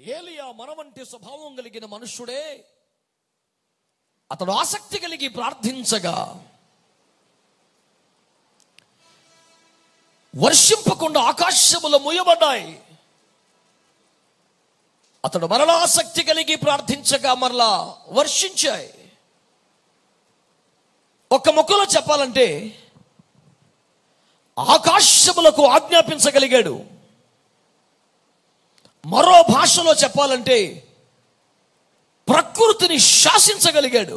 ఏలియా మనవంటి స్వభావం కలిగిన మనుష్యుడే అతడు ఆసక్తి కలిగి ప్రార్థించగా వర్షింపకుండా ఆకాశములు ముయ్యబడ్డాయి అతడు మరలా ఆసక్తి కలిగి ప్రార్థించగా మరలా వర్షించాయి ఒక మొక్కలో చెప్పాలంటే ఆకాశములకు ఆజ్ఞాపించగలిగాడు మరో భాషలో చెప్పాలంటే ప్రకృతిని శాసించగలిగాడు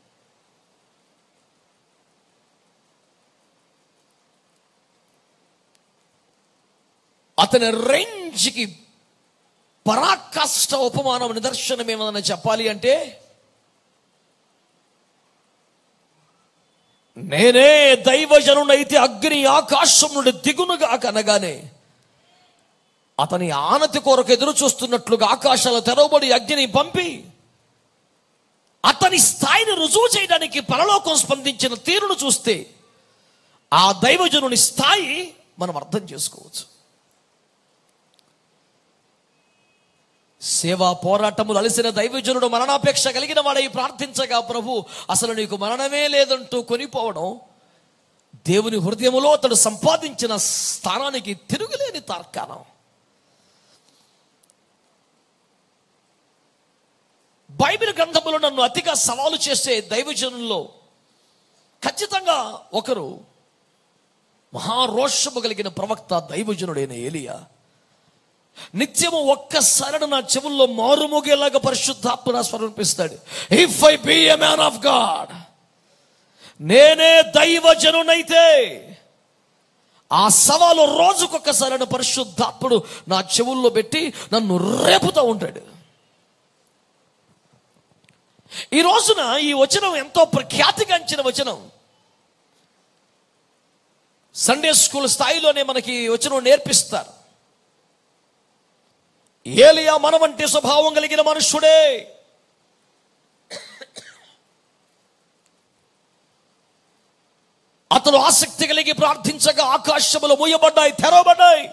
అతని రేంజ్కి పరాకాష్ట ఉపమానం నిదర్శనం ఏమన్నా చెప్పాలి అంటే నేనే దైవజనుడైతే అగ్ని ఆకాశం నుండి దిగునుగా కనగానే అతని ఆనతి కొరకు ఎదురు చూస్తున్నట్లుగా ఆకాశాలు తెరవబడి అగ్నిని పంపి అతని స్థాయిని రుజువు చేయడానికి పరలోకం స్పందించిన తీరును చూస్తే ఆ దైవజనుని స్థాయి మనం అర్థం చేసుకోవచ్చు సేవా పోరాటములు అలసిన దైవజనుడు మరణాపేక్ష కలిగిన వాడై ప్రార్థించగా ప్రభు అసలు నీకు మరణమే లేదంటూ కొనిపోవడం దేవుని హృదయములో అతడు సంపాదించిన స్థానానికి తిరుగులేని తార్కాణం బైబిల్ గ్రంథములో నన్ను అతిగా సవాలు చేసే దైవజనుల్లో ఖచ్చితంగా ఒకరు మహారోషము కలిగిన ప్రవక్త దైవజనుడైన ఏలియా నిత్యము ఒక్కసారి నా చెవుల్లో మారుమోగేలాగా పరిశుద్ధాత్మ స్వరూపిస్తాడు if I be a man of God నేనే దైవజనునైతే ఆ సవాలు రోజుకొక్కసారి పరిశుద్ధాత్ముడు నా చెవుల్లో పెట్టి నన్ను రేపుతూ ఉంటాడు ఈ రోజున ఈ వచనం ఎంతో ప్రఖ్యాతిగాంచిన వచనం సండే స్కూల్ స్థాయిలోనే మనకి ఈ వచనం నేర్పిస్తారు ఏలియా మనవంటి స్వభావం కలిగిన మనుష్యుడే అతను ఆసక్తి కలిగి ప్రార్థించగా ఆకాశములు మూయబడ్డాయి తెరవబడ్డాయి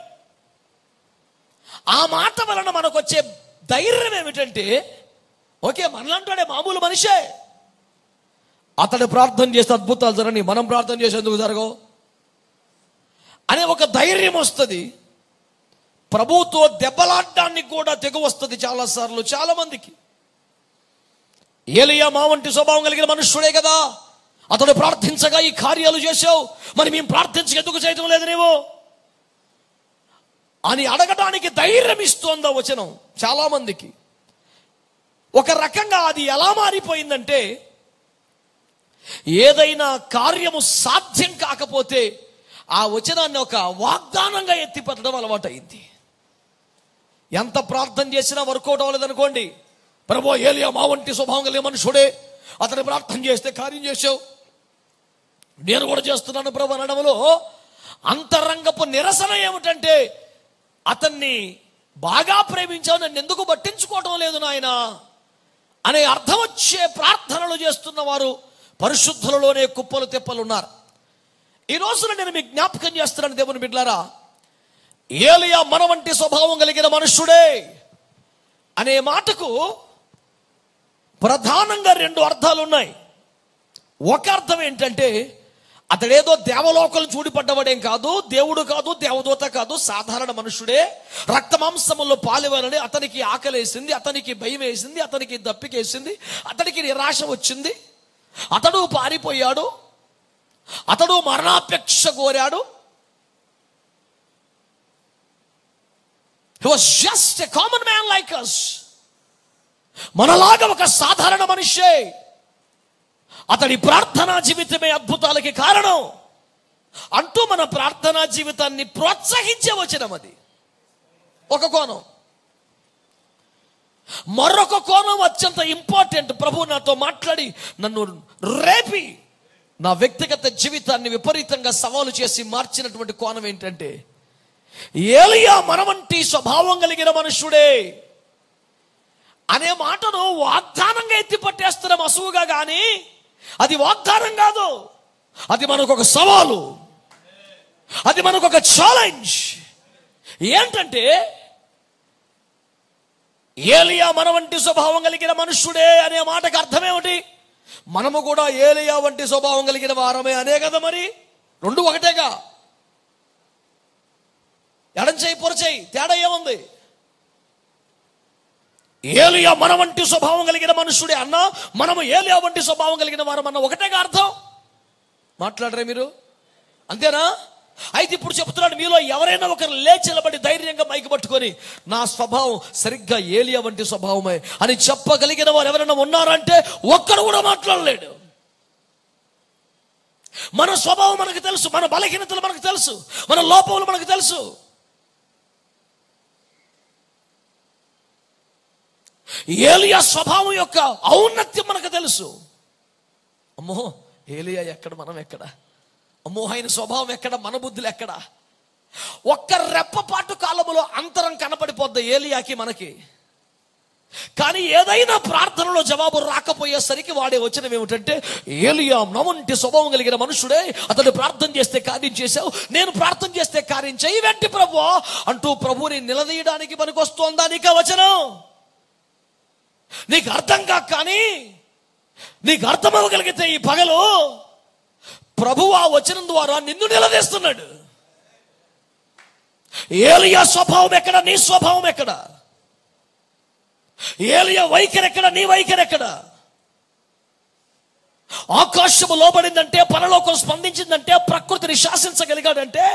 ఆ మాట వలన మనకు వచ్చే ధైర్యం ఏమిటంటే ఓకే మనలాంటాడే మామూలు మనిషే అతడు ప్రార్థన చేస్తే అద్భుతాలు జరగని మనం ప్రార్థన చేసేందుకు జరగవు అనే ఒక ధైర్యం వస్తుంది ప్రభుతో దెబ్బలాడడానికి కూడా తెగు వస్తుంది చాలాసార్లు చాలా మందికి ఏలియా మా వంటి స్వభావం కలిగిన మనుష్యుడే కదా అతడు ప్రార్థించగా ఈ కార్యాలు చేశావు మరి మేము ప్రార్థించక ఎందుకు చేయటం లేదు నీవు అని అడగడానికి ధైర్యం ఇస్తోందా వచనం చాలా మందికి ఒక రకంగా అది ఎలా మారిపోయిందంటే ఏదైనా కార్యము సాధ్యం కాకపోతే ఆ వచనాన్ని ఒక వాగ్దానంగా ఎత్తిపెట్టడం అలవాటైంది ఎంత ప్రార్థన చేసినా వర్కౌట్ అవ్వలేదనుకోండి ప్రభు ఏలియా మా వంటి స్వభావం కలిగిన మనుషుడే అతను ప్రార్థన చేస్తే కార్యం చేసావు నేను కూడా చేస్తున్నాను ప్రభు అనడంలో అంతరంగపు నిరసన ఏమిటంటే అతన్ని బాగా ప్రేమించావు నన్ను ఎందుకు పట్టించుకోవటం లేదు నాయన అనే అర్థం వచ్చే ప్రార్థనలు చేస్తున్న వారు పరిశుద్ధులలోనే కుప్పలు తెప్పలు ఉన్నారు ఈ రోజున నేను మీకు జ్ఞాపకం చేస్తున్నాను దేవుని బిడ్లారా ఏలియా మన వంటి స్వభావం కలిగిన మనుష్యుడే అనే మాటకు ప్రధానంగా రెండు అర్థాలు ఉన్నాయి ఒక అర్థం ఏంటంటే అతడేదో దేవలోకలు చూడిపడ్డవాడేం కాదు దేవుడు కాదు దేవదూత కాదు సాధారణ మనుషుడే రక్తమాంసములో పాలివ్వాలని అతనికి ఆకలేసింది అతనికి భయం వేసింది అతనికి దప్పికేసింది అతనికి నిరాశ వచ్చింది అతడు పారిపోయాడు అతడు మరణాపేక్ష కోరాడు he was just a common man like us మనలాగా ఒక సాధారణ మనిషే అతడి ప్రార్థనా జీవితమే అద్భుతాలకి కారణం అంటూ మన ప్రార్థనా జీవితాన్ని ప్రోత్సహించే వచనం అది ఒక కోణం మరొక కోణం అత్యంత ఇంపార్టెంట్ ప్రభు నాతో మాట్లాడి నన్ను రేపి నా వ్యక్తిగత జీవితాన్ని విపరీతంగా సవాలు చేసి మార్చినటువంటి కోణం ఏంటంటే ఏలియా మనవంటి స్వభావం కలిగిన మనుష్యుడే అనే మాటను వాగ్దానంగా ఎత్తి పట్టేస్తున్నాం అసువుగా కానీ అది వాగ్దానం కాదు అది మనకు ఒక సవాలు అది మనకు ఒక ఛాలెంజ్ ఏంటంటే ఏలియా మన వంటి స్వభావం కలిగిన మనుష్యుడే అనే మాటకు అర్థమేమిటి మనము కూడా ఏలియా వంటి స్వభావం కలిగిన వారమే అనే కదా మరి రెండు ఒకటేగా ఎడం చేయి పొరచేయి తేడా ఏముంది ఏలియా మన వంటి స్వభావం కలిగిన మనుష్యుడే అన్నా మనము ఏలియా వంటి స్వభావం కలిగిన వారం అన్న ఒకటేగా అర్థం మాట్లాడరే మీరు అంతేనా అయితే ఇప్పుడు చెప్తున్నాడు మీలో ఎవరైనా ఒకరు లేచి నిలబడి ధైర్యంగా మైకి పట్టుకొని నా స్వభావం సరిగ్గా ఏలియా వంటి స్వభావమే అని చెప్పగలిగిన వారు ఎవరైనా ఉన్నారంటే ఒక్కడు కూడా మాట్లాడలేడు మన స్వభావం మనకు తెలుసు మన బలహీనతలు మనకు తెలుసు మన లోపములు మనకు తెలుసు ఏలియా స్వభావం యొక్క ఔన్నత్యం మనకు తెలుసు అమ్మో ఏలియా ఎక్కడ మనం ఎక్కడ అమ్మో ఆయన స్వభావం ఎక్కడ మన బుద్ధులు ఎక్కడ ఒక్క రెప్పపాటు కాలములో అంతరం కనపడిపోద్ది ఏలియాకి మనకి కానీ ఏదైనా ప్రార్థనలో జవాబు రాకపోయేసరికి వాడే వచ్చిన ఏమిటంటే ఏలియా నవంటి స్వభావం కలిగిన మనుషుడే అతడు ప్రార్థన చేస్తే కార్యం చేశావు నేను ప్రార్థన చేస్తే కార్యం చేయి వెంటి ప్రభు అంటూ ప్రభుని నిలదీయడానికి పనికొస్తోందా నీకు వచనం నీకు అర్థం కాక కానీ నీకు అర్థం అవ్వగలిగితే ఈ పగలు ప్రభు ఆ వచనం ద్వారా నిన్ను నిలదీస్తున్నాడు ఏలియా స్వభావం ఎక్కడ నీ స్వభావం ఎక్కడ ఏలియా వైఖరి ఎక్కడ నీ వైఖరి ఎక్కడ ఆకాశము లోబడిందంటే పరలోకం స్పందించిందంటే ప్రకృతిని శాసించగలిగాడంటే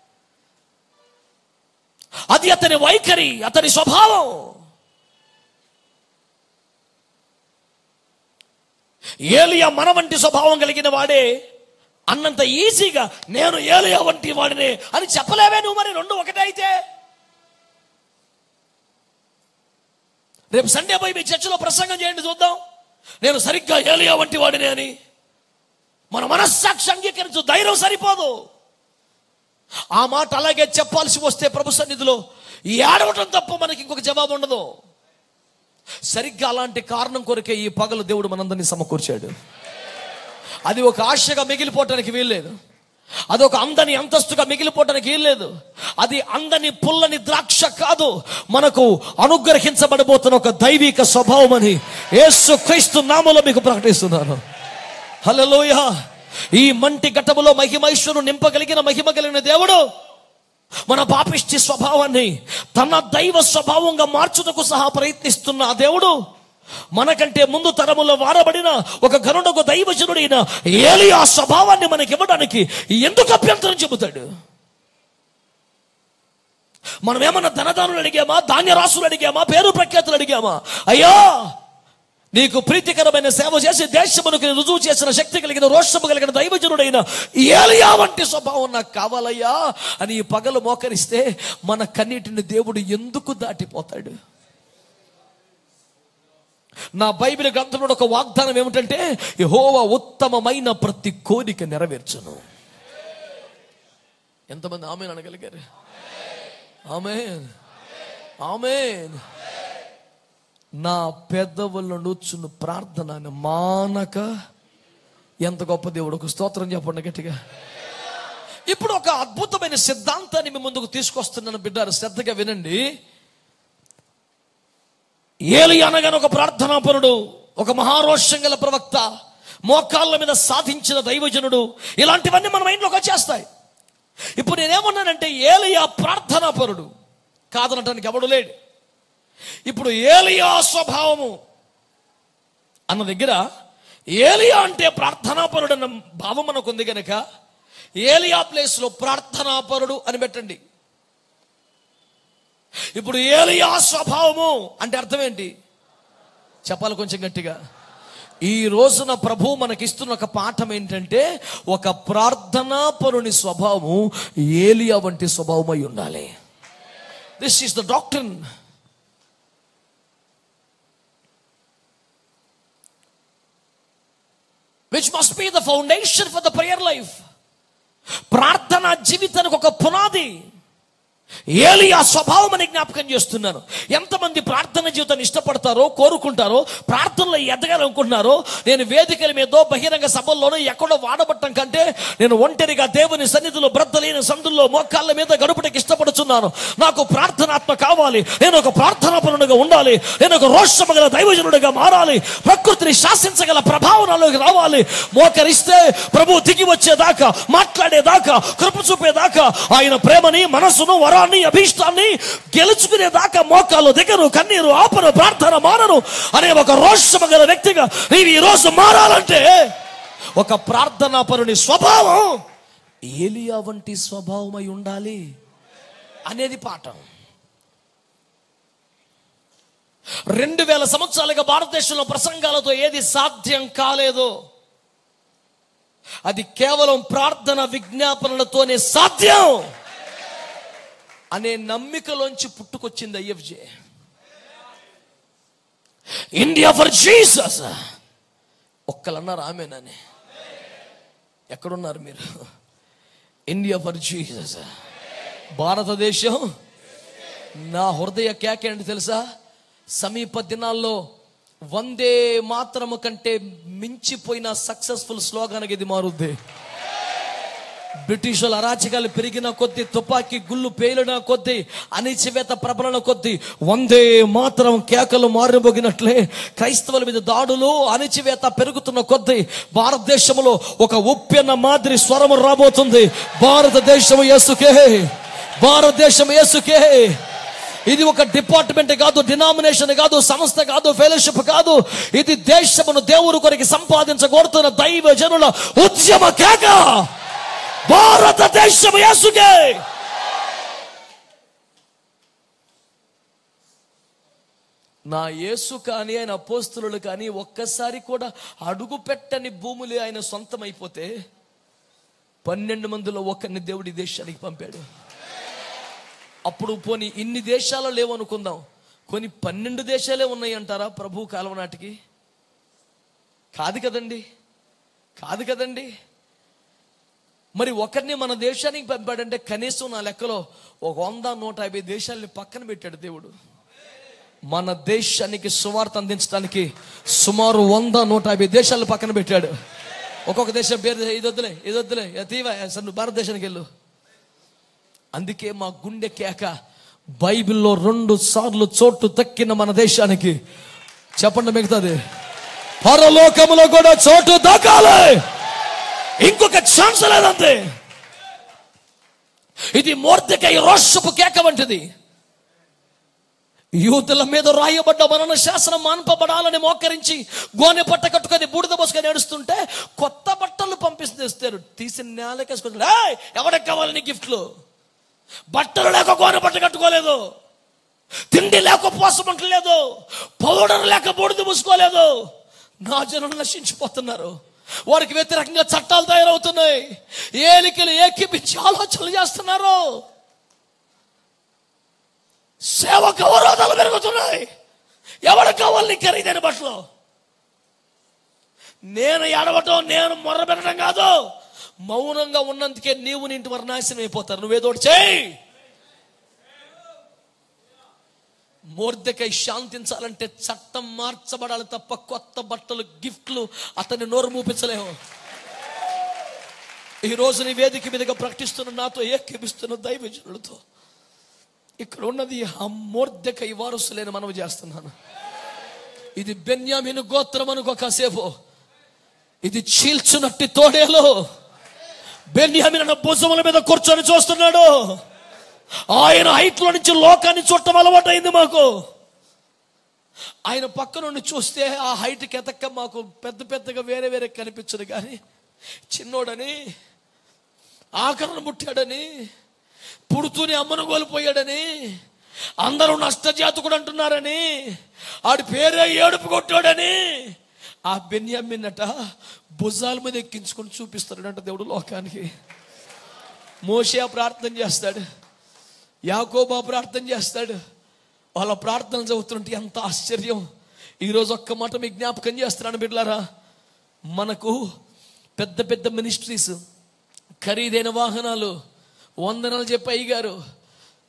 అది అతని వైఖరి అతని స్వభావం ఏలియా మన వంటి స్వభావం కలిగిన వాడే అన్నంత ఈజీగా నేను ఏలియా వంటి వాడినే అని చెప్పలేవే నువ్వు మరి రెండు ఒకటే అయితే రేపు సండే పోయి మీ చర్చిలో ప్రసంగం చేయండి చూద్దాం నేను సరిగ్గా ఏలియా వంటి వాడినే అని మన మనస్సాక్షి అంగీకరించు ధైర్యం సరిపోదు ఆ మాట అలాగే చెప్పాల్సి వస్తే ప్రభు సన్నిధిలో ఈ ఏడవటం తప్ప మనకి ఇంకొక జవాబు ఉండదు సరిగ్గా అలాంటి కారణం కొరకే ఈ పగలు దేవుడు మనందరినీ సమకూర్చాడు అది ఒక ఆశగా మిగిలిపోవటానికి వీల్లేదు అది ఒక అందని అంతస్తుగా మిగిలిపోవటానికి వీల్లేదు అది అందని పుల్లని ద్రాక్ష కాదు మనకు అనుగ్రహించబడబోతున్న ఒక దైవిక స్వభావం అని యేసు క్రీస్తు నామలో మీకు ప్రకటిస్తున్నాను హలోయ ఈ మంటి ఘటములో మహిమైశ్వరు నింపగలిగిన మహిమ కలిగిన దేవుడు మన పాపిష్టి స్వభావాన్ని తన దైవ స్వభావంగా మార్చుటకు సహా ప్రయత్నిస్తున్న ఆ దేవుడు మనకంటే ముందు తరములో వారబడిన ఒక గరుడకు దైవజనుడైన ఏలి ఆ స్వభావాన్ని మనకి ఇవ్వడానికి ఎందుకు అభ్యంతరం చెబుతాడు మనం ఏమన్నా ధనదానులు అడిగామా ధాన్యరాశులు అడిగామా పేరు ప్రఖ్యాతులు అడిగామా అయ్యా నీకు ప్రీతికరమైన సేవ చేసి దేశమునకు రుజువు చేసిన శక్తి కలిగిన రోషము కలిగిన దైవజనుడైన ఏలియా వంటి స్వభావం నాకు కావాలయ్యా అని ఈ పగలు మోకరిస్తే మన కన్నీటిని దేవుడు ఎందుకు దాటిపోతాడు నా బైబిల్ గ్రంథంలో ఒక వాగ్దానం ఏమిటంటే యెహోవా ఉత్తమమైన ప్రతి కోరిక నెరవేర్చును ఎంతమంది ఆమె అనగలిగారు ఆమెన్ ఆమెన్ నా పెద్దవుల నూచున్న ప్రార్థన మానక ఎంత గొప్ప దేవుడు ఒక స్తోత్రం చెప్పండి గట్టిగా ఇప్పుడు ఒక అద్భుతమైన సిద్ధాంతాన్ని మీ ముందుకు తీసుకొస్తున్నాను బిడ్డారు శ్రద్ధగా వినండి ఏలి అనగానే ఒక ప్రార్థనాపరుడు ఒక మహారోషం గల ప్రవక్త మోకాళ్ళ మీద సాధించిన దైవజనుడు ఇలాంటివన్నీ మన మైండ్లోకి వచ్చేస్తాయి ఇప్పుడు నేనేమన్నానంటే ఏలియా ప్రార్థనాపరుడు కాదనటానికి ఎవడు లేడు ఇప్పుడు ఏలియా స్వభావము అన్న దగ్గర ఏలియా అంటే ప్రార్థనాపరుడు అన్న భావం మనకు ఉంది గనక ఏలియా ప్లేస్లో ప్రార్థనాపరుడు అని పెట్టండి ఇప్పుడు ఏలియా స్వభావము అంటే అర్థం ఏంటి చెప్పాలి కొంచెం గట్టిగా ఈ రోజున ప్రభు మనకిస్తున్న ఒక పాఠం ఏంటంటే ఒక ప్రార్థనాపరుని స్వభావము ఏలియా వంటి స్వభావమై ఉండాలి this is the doctor which must be the foundation for the prayer life ప్రార్థన జీవితానికి ఒక పునాది ఏలియా స్వభావం అని జ్ఞాపకం చేస్తున్నాను ఎంతమంది ప్రార్థన జీవితాన్ని ఇష్టపడతారో కోరుకుంటారో ప్రార్థనలో ఎదగాలనుకుంటున్నారో నేను వేదికల మీదో బహిరంగ సభల్లోనో ఎక్కడో వాడబట్టం కంటే నేను ఒంటరిగా దేవుని సన్నిధిలో బ్రద్దలేని సందుల్లో మోకాళ్ళ మీద గడుపుటకి ఇష్టపడుతున్నాను నాకు ప్రార్థనాత్మ కావాలి నేను ఒక ప్రార్థనా పరుడుగా ఉండాలి నేను ఒక రోషము గల దైవజనుడిగా మారాలి ప్రకృతిని శాసించగల ప్రభావం నాలోకి రావాలి మోకరిస్తే ప్రభు దిగి వచ్చేదాకా మాట్లాడేదాకా కృప చూపేదాకా ఆయన ప్రేమని మనసును వరాన్ని అభీష్టాన్ని గెలుచుకునేదాకా మోకాలు దిగరు కన్నీరు ఆపరు ప్రార్థన మారను అనే ఒక రోషము గల వ్యక్తిగా నీవు ఈ రోజు మారాలంటే ఒక ప్రార్థనా పరుని స్వభావం ఏలియా వంటి స్వభావమై ఉండాలి అనేది పాఠం రెండు వేల సంవత్సరాలుగా భారతదేశంలో ప్రసంగాలతో ఏది సాధ్యం కాలేదో అది కేవలం ప్రార్థన విజ్ఞాపనలతోనే సాధ్యం అనే నమ్మికలోంచి పుట్టుకొచ్చింది ఐఎఫ్జే ఇండియా ఫర్ జీసస్ ఒక్కలన్నారు ఆమెనని ఎక్కడున్నారు మీరు ఇండియా ఫర్ జీసస్ భారతదేశం నా హృదయ కేక ఏంటి తెలుసా సమీప దినాల్లో వందే మాత్రము కంటే మించిపోయిన సక్సెస్ఫుల్ స్లోగన్ ఇది మారుద్ది బ్రిటిషుల అరాచకాలు పెరిగిన కొద్దీ తుపాకీ గుళ్ళు పేలిన కొద్దీ అణిచివేత ప్రబలన కొద్దీ వందే మాత్రం కేకలు మారుమోగినట్లే క్రైస్తవుల మీద దాడులు అణిచివేత పెరుగుతున్న కొద్దీ భారతదేశంలో ఒక ఉప్పెన్న మాదిరి స్వరము రాబోతుంది భారతదేశం యేసుకే భారతదేశం యేసుకే ఇది ఒక డిపార్ట్మెంట్ కాదు డినామినేషన్ కాదు సంస్థ కాదు ఫెలోషిప్ కాదు ఇది దేశమును దేవుడు కొరికి సంపాదించగోరుతున్న దైవ జనుల ఉద్యమ కేక భారతదేశం యేసుకే నా యేసు కానీ ఆయన అపోస్తులు కానీ ఒక్కసారి కూడా అడుగు పెట్టని భూములు ఆయన సొంతమైపోతే పన్నెండు మందిలో ఒకరిని దేవుడి దేశానికి పంపాడు అప్పుడు పోని ఇన్ని దేశాలు లేవనుకుందాం కొన్ని పన్నెండు దేశాలే ఉన్నాయి అంటారా ప్రభు కాలం నాటికి కాదు కదండి కాదు కదండి మరి ఒకరిని మన దేశానికి పంపాడంటే కనీసం నా లెక్కలో ఒక వంద నూట యాభై దేశాలని పక్కన పెట్టాడు దేవుడు మన దేశానికి సువార్త అందించడానికి సుమారు వంద నూట యాభై దేశాలు పక్కన పెట్టాడు ఒక్కొక్క దేశం పేరు ఇది వద్దులే ఇది వద్దులే తీవా అసలు నువ్వు భారతదేశానికి వెళ్ళు అందుకే మా గుండె కేక బైబిల్లో రెండు సార్లు చోటు తక్కిన మన దేశానికి చెప్పండి మిగతాది పరలోకములో కూడా చోటు దక్కాలి ఇంకొక ఛాన్స్ లేదంతే ఇది మూర్తికై రోషపు కేక వంటిది యూతుల మీద రాయబడ్డ మరణ శాసనం మాన్పబడాలని మోకరించి గోనె పట్ట కట్టుకొని బూడిద పోసుకొని ఏడుస్తుంటే కొత్త బట్టలు పంపిస్తారు తీసి నేలకేసుకుంటారు "ఏయ్, ఎవరికి కావాలి నీ గిఫ్ట్లు బట్టలు లేక గోనె పట్ట కట్టుకోలేదు తిండి లేక పోసమంటలేదు పౌడర్ లేక బూడిద పూసుకోలేదు నా జనం నశించిపోతున్నారు వారికి వ్యతిరేకంగా చట్టాలు తయారవుతున్నాయి ఏలికలు ఏకిపించి ఆలోచనలు చేస్తున్నారు సేవకు అవరోధాలు పెరుగుతున్నాయి ఎవరు కావాలి నీకు ఖరీదైన బట్టలు నేను ఏడవటం నేను మొర్ర పెట్టడం కాదు మౌనంగా ఉన్నందుకే నీవు నీ ఇంటి వారు నాశనం అయిపోతారు నువ్వేదో ఒకటి చేయి మూర్ధకై శాంతించాలంటే చట్టం మార్చబడాలి తప్ప కొత్త బట్టలు గిఫ్ట్లు అతన్ని నోరు మూపించలేము ఈ రోజు నీ వేదిక మీదుగా ప్రకటిస్తున్న నాతో ఏకీపిస్తున్న దైవజనులతో ఇక్కడ ఉన్నది ఆ మూర్ధకై వారసులేని మనవి చేస్తున్నాను ఇది బెన్యామిను గోత్రం అనుకో కాసేపు ఇది చీల్చునట్టి తోడేలో బెన్యామిన్ అన్న భుజముల మీద కూర్చొని చూస్తున్నాడు ఆయన హైట్ లో నుంచి లోకాన్ని చూడటం అలవాటైంది మాకు ఆయన పక్క నుండి చూస్తే ఆ హైట్ ఎతక్క మాకు పెద్ద పెద్దగా వేరే వేరే కనిపించదు కానీ చిన్నోడని ఆకరణ ముట్టాడని పుడుతూనే అమ్మను కోల్పోయాడని అందరూ నష్టజాతకుడు అంటున్నారని ఆడి పేరే ఏడుపు కొట్టాడని ఆ బెన్యామిన్నట భుజాల మీద ఎక్కించుకొని చూపిస్తాడంట దేవుడు లోకానికి మోషే ప్రార్థన చేస్తాడు యాకోబా ప్రార్థన చేస్తాడు వాళ్ళ ప్రార్థనలు చదువుతుంటే ఎంత ఆశ్చర్యం ఈరోజు ఒక్క మాట మీ జ్ఞాపకం చేస్తున్నాను బిడ్లారా మనకు పెద్ద పెద్ద మినిస్ట్రీస్ ఖరీదైన వాహనాలు వందనాలు చెప్పి అయ్యగారు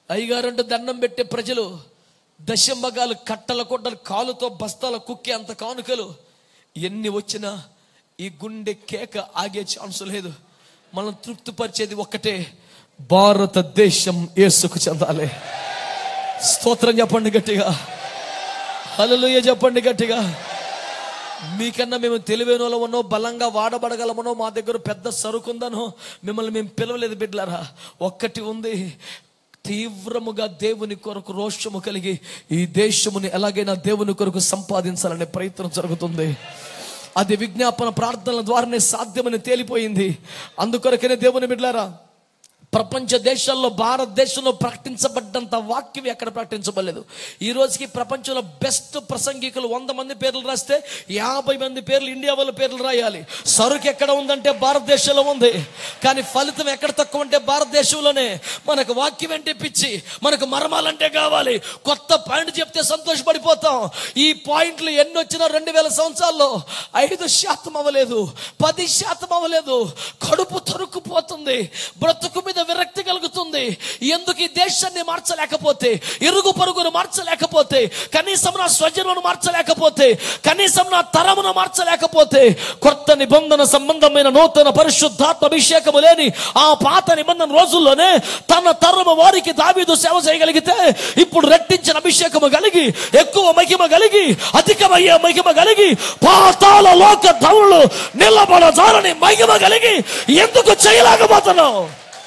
అయ్యగారంటే దండం పెట్టే ప్రజలు దశంబగాలు కట్టల కొట్టలు కాలుతో బస్తాల కుక్కే అంత కానుకలు ఎన్ని వచ్చినా ఈ గుండె కేక ఆగే ఛాన్స్ లేదు మనం తృప్తిపరిచేది ఒక్కటే భారతదేశం ఏసుకు చెందాలి స్తోత్రం చెప్పండి గట్టిగా హల్లెలూయా చెప్పండి గట్టిగా మీకన్నా మేము తెలివైన వాళ్ళమనో బలంగా వాడబడగలమనో మా దగ్గర పెద్ద సరుకుందనో మిమ్మల్ని మేము పిలవలేదు బిడ్డలారా ఒక్కటి ఉంది తీవ్రముగా దేవుని కొరకు రోషము కలిగి ఈ దేశముని ఎలాగైనా దేవుని కొరకు సంపాదించాలనే ప్రయత్నం జరుగుతుంది అది విజ్ఞాపన ప్రార్థనల ద్వారానే సాధ్యమని తేలిపోయింది అందుకొరకనే దేవుని బిడ్డలారా ప్రపంచ దేశాల్లో భారతదేశంలో ప్రకటించబడ్డంత వాక్యం ఎక్కడ ప్రకటించబడలేదు ఈ రోజుకి ప్రపంచంలో బెస్ట్ ప్రసంగికులు వంద మంది పేర్లు రాస్తే యాభై మంది పేర్లు ఇండియా వాళ్ళ పేర్లు రాయాలి సరుకు ఎక్కడ ఉందంటే భారతదేశంలో ఉంది కానీ ఫలితం ఎక్కడ తక్కువ అంటే భారతదేశంలోనే మనకు వాక్యం అంటే పిచ్చి మనకు మర్మాలంటే కావాలి కొత్త పాయింట్ చెప్తే సంతోషపడిపోతాం ఈ పాయింట్లు ఎన్ని వచ్చినా రెండు వేల సంవత్సరాల్లో ఐదు శాతం అవ్వలేదు పది శాతం అవ్వలేదు కడుపు తరుక్కుపోతుంది బ్రతుకు మీద విరక్తి కలుగుతుంది ఎందుకు ఈ దేశాన్ని మార్చలేకపోతే ఇరుగు పరుగును మార్చలేకపోతే కనీసం నా స్వజనులను మార్చలేకపోతే కనీసం నా తరమును మార్చలేకపోతే కొత్త నిబంధన సంబంధమైన నూతన పరిశుద్ధాత్మ అభిషేకము లేని ఆ పాత నిబంధన రోజుల్లోనే తన తరము వారికి దావీదు సేవ చేయగలిగితే ఇప్పుడు రెట్టించిన అభిషేకము కలిగి ఎక్కువ మహిమ కలిగి అధికమయ్యే మహిమ కలిగి పాతాల లోక ధనులు నిలబడజాలని మహిమ కలిగి ఎందుకు చేయలేకపోతున్నావు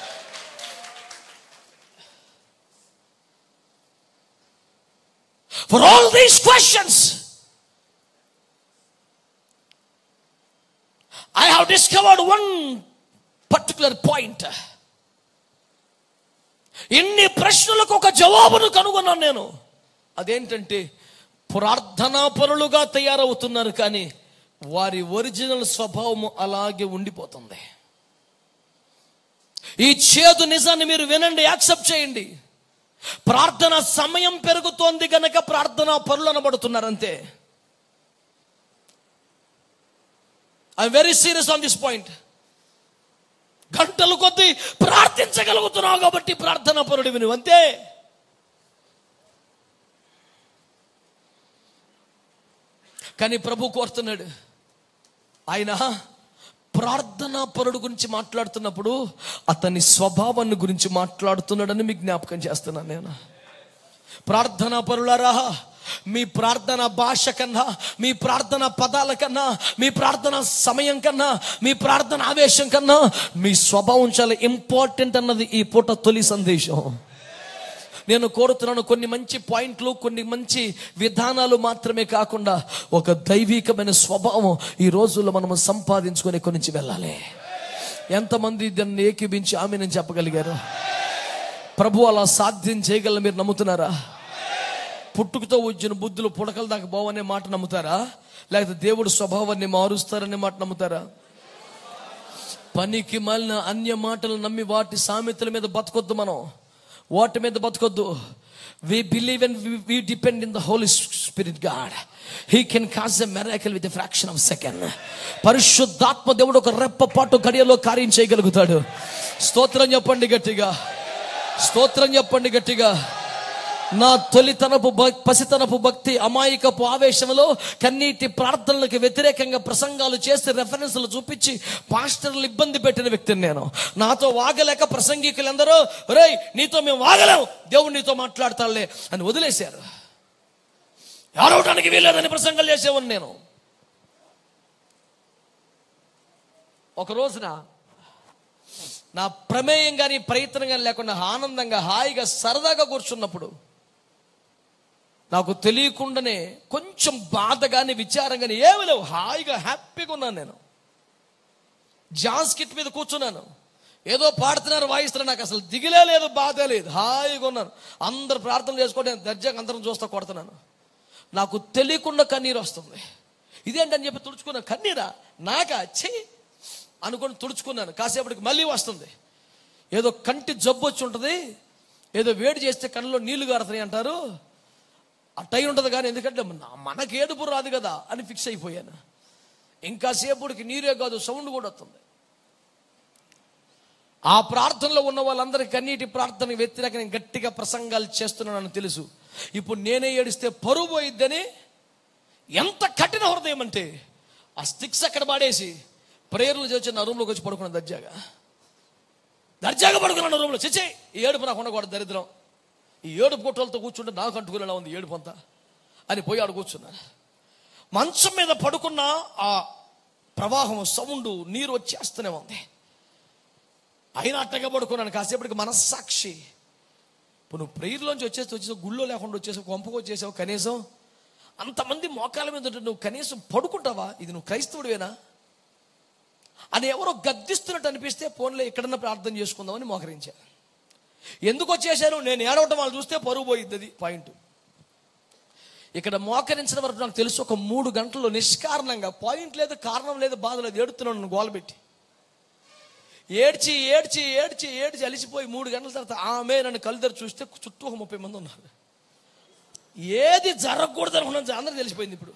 For all these questions, I have discovered one particular point. ఇన్ని ప్రశ్నలకు ఒక జవాబును కనుగొన్నాను నేను అదేంటంటే ప్రార్థనా పరులుగా తయారవుతున్నారు కానీ వారి ఒరిజినల్ స్వభావము అలాగే ఉండిపోతుంది ఈ చేదు నిజాన్ని మీరు వినండి యాక్సెప్ట్ చేయండి ప్రార్థన సమయం పెరుగుతోంది గనక ప్రార్థన పరులు అనబడుతున్నారు అంతే I very serious on this point గంటలు కొద్దీ ప్రార్థించగలుగుతున్నావు కాబట్టి ప్రార్థన పరుడు విను అంతే కానీ ప్రభు కోరుతున్నాడు ఆయన ప్రార్థనా పరుడు గురించి మాట్లాడుతున్నప్పుడు అతని స్వభావాన్ని గురించి మాట్లాడుతున్నాడని మీకు జ్ఞాపకం చేస్తున్నాను నేను ప్రార్థనా పరులారా మీ ప్రార్థన భాష కన్నా మీ ప్రార్థన పదాల కన్నా మీ ప్రార్థన సమయం కన్నా మీ ప్రార్థన ఆవేశం కన్నా మీ స్వభావం చాలా ఇంపార్టెంట్ అన్నది ఈ పూట తొలి సందేశం నేను కోరుతున్నాను కొన్ని మంచి పాయింట్లు కొన్ని మంచి విధానాలు మాత్రమే కాకుండా ఒక దైవికమైన స్వభావం ఈ రోజుల్లో మనము సంపాదించుకొని ఇక్కడి నుంచి వెళ్ళాలి ఎంతమంది దాన్ని ఏకీభించి ఆమె నేను చెప్పగలిగారు ప్రభు అలా సాధ్యం చేయగల మీరు నమ్ముతున్నారా పుట్టుకతో వచ్చిన బుద్ధులు పుడకల దాకా పోవనే మాట నమ్ముతారా లేకపోతే దేవుడు స్వభావాన్ని మారుస్తారనే మాట నమ్ముతారా పనికి మాలిన అన్య మాటలు నమ్మి వాటి సామెతల మీద బతకొద్దు మనం వాటి మీద బతకొద్దు we believe and we depend in the holy spirit God he can cause a miracle with fraction of second పరిశుద్ధాత్మ దేవుడు ఒక రెప్పపాటు గడియలో కార్యం చేయగలుగుతాడు స్తోత్రం చెప్పండి గట్టిగా స్తోత్రం చెప్పండి గట్టిగా నా తొలితనపు భక్- పసితనపు భక్తి అమాయకపు ఆవేశంలో కన్నీటి ప్రార్థనలకు వ్యతిరేకంగా ప్రసంగాలు చేసి రెఫరెన్స్లు చూపించి పాస్టర్లు ఇబ్బంది పెట్టిన వ్యక్తిని నేను నాతో వాగలేక ప్రసంగికులు ఎందరో రేయ్ నీతో మేము వాగలేం దేవుడు నీతో మాట్లాడతాడులే అని వదిలేశారు ఏడవటానికి వీల్లేదని ప్రసంగాలు చేసేవాడిని నేను ఒక రోజున నా ప్రమేయం కానీ ప్రయత్నం కానీ లేకుండా ఆనందంగా హాయిగా సరదాగా కూర్చున్నప్పుడు నాకు తెలియకుండానే కొంచెం బాధ కానీ విచారం కానీ ఏమి లేవు హాయిగా హ్యాపీగా ఉన్నాను నేను జాన్స్ కిట్ మీద కూర్చున్నాను ఏదో పాడుతున్నారు వాయిస్తున్నారు నాకు అసలు దిగిలే లేదు బాధ లేదు హాయిగా ఉన్నాను అందరు ప్రార్థన చేసుకోండి నేను దర్జాగా అందరం చూస్తా కొడుతున్నాను నాకు తెలియకుండా కన్నీరు వస్తుంది ఇదేంటని చెప్పి తుడుచుకున్నాను కన్నీరా నాకా చెయ్యి అనుకొని తుడుచుకున్నాను కాసేపటికి మళ్ళీ వస్తుంది ఏదో కంటి జబ్బు వచ్చి ఉంటుంది ఏదో వేడి చేస్తే కళ్ళలో నీళ్లు గారుతున్నాయి అంటారు అట్టయి ఉంటుంది కానీ ఎందుకంటే నా- మనకి ఏడుపు రాదు కదా అని ఫిక్స్ అయిపోయాను ఇంకా సేపటికి నీరే కాదు సౌండ్ కూడా వస్తుంది ఆ ప్రార్థనలో ఉన్న వాళ్ళందరి కన్నీటి ప్రార్థన వ్యతిరేక నేను గట్టిగా ప్రసంగాలు చేస్తున్నానని తెలుసు ఇప్పుడు నేనే ఏడిస్తే పరువు పోయిద్దని ఎంత కఠిన హృదయం అంటే ఆ స్టిక్స్ అక్కడ పాడేసి ప్రేయర్లు చేసి నా రూమ్లోకి వచ్చి పడుకున్నాను దర్జాగా దర్జాగా పడుకున్నాను రూమ్లో చిచ్చే ఈ ఏడుపు నాకు ఉండకూడదు దరిద్రం ఈ ఏడుపు గుట్టలతో కూర్చుంటే నాకు అంటుకునేలా ఉంది ఏడుపు అంతా అని పోయి ఆడు కూర్చున్నాను మంచం మీద పడుకున్న ఆ ప్రవాహం సౌండ్ నీరు వచ్చేస్తూనే ఉంది అయినా అట్టగా పడుకున్నాను కాసేపటికి మనస్సాక్షి ఇప్పుడు నువ్వు ప్రేయర్లోంచి వచ్చేసి వచ్చేసావు గుళ్ళో లేకుండా వచ్చేసావు కొంపకు వచ్చేసావు కనీసం అంతమంది మోకాల మీద ఉంటే నువ్వు కనీసం పడుకుంటావా ఇది నువ్వు క్రైస్తవుడివేనా అని ఎవరో గద్దిస్తున్నట్టు అనిపిస్తే ఫోన్లో ఎక్కడన్నా ప్రార్థన చేసుకుందామని మోకరించా ఎందుకు వచ్చేసాను నేను ఏడవటం వాళ్ళు చూస్తే పరుగు పోయిద్ది అది పాయింట్ ఇక్కడ మోకరించిన వరకు నాకు తెలుసు ఒక మూడు గంటల్లో నిష్కారణంగా పాయింట్ లేదు కారణం లేదు బాధ లేదు ఏడుతున్నాను నన్ను గోలబెట్టి ఏడ్చి ఏడ్చి ఏడ్చి ఏడ్చి అలిసిపోయి మూడు గంటల తర్వాత ఆమె నన్ను కలుదరు చూస్తే చుట్టూ ఒక ముప్పై మంది ఉన్నారు ఏది జరగకూడదు అనుకున్నాను అందరూ తెలిసిపోయింది ఇప్పుడు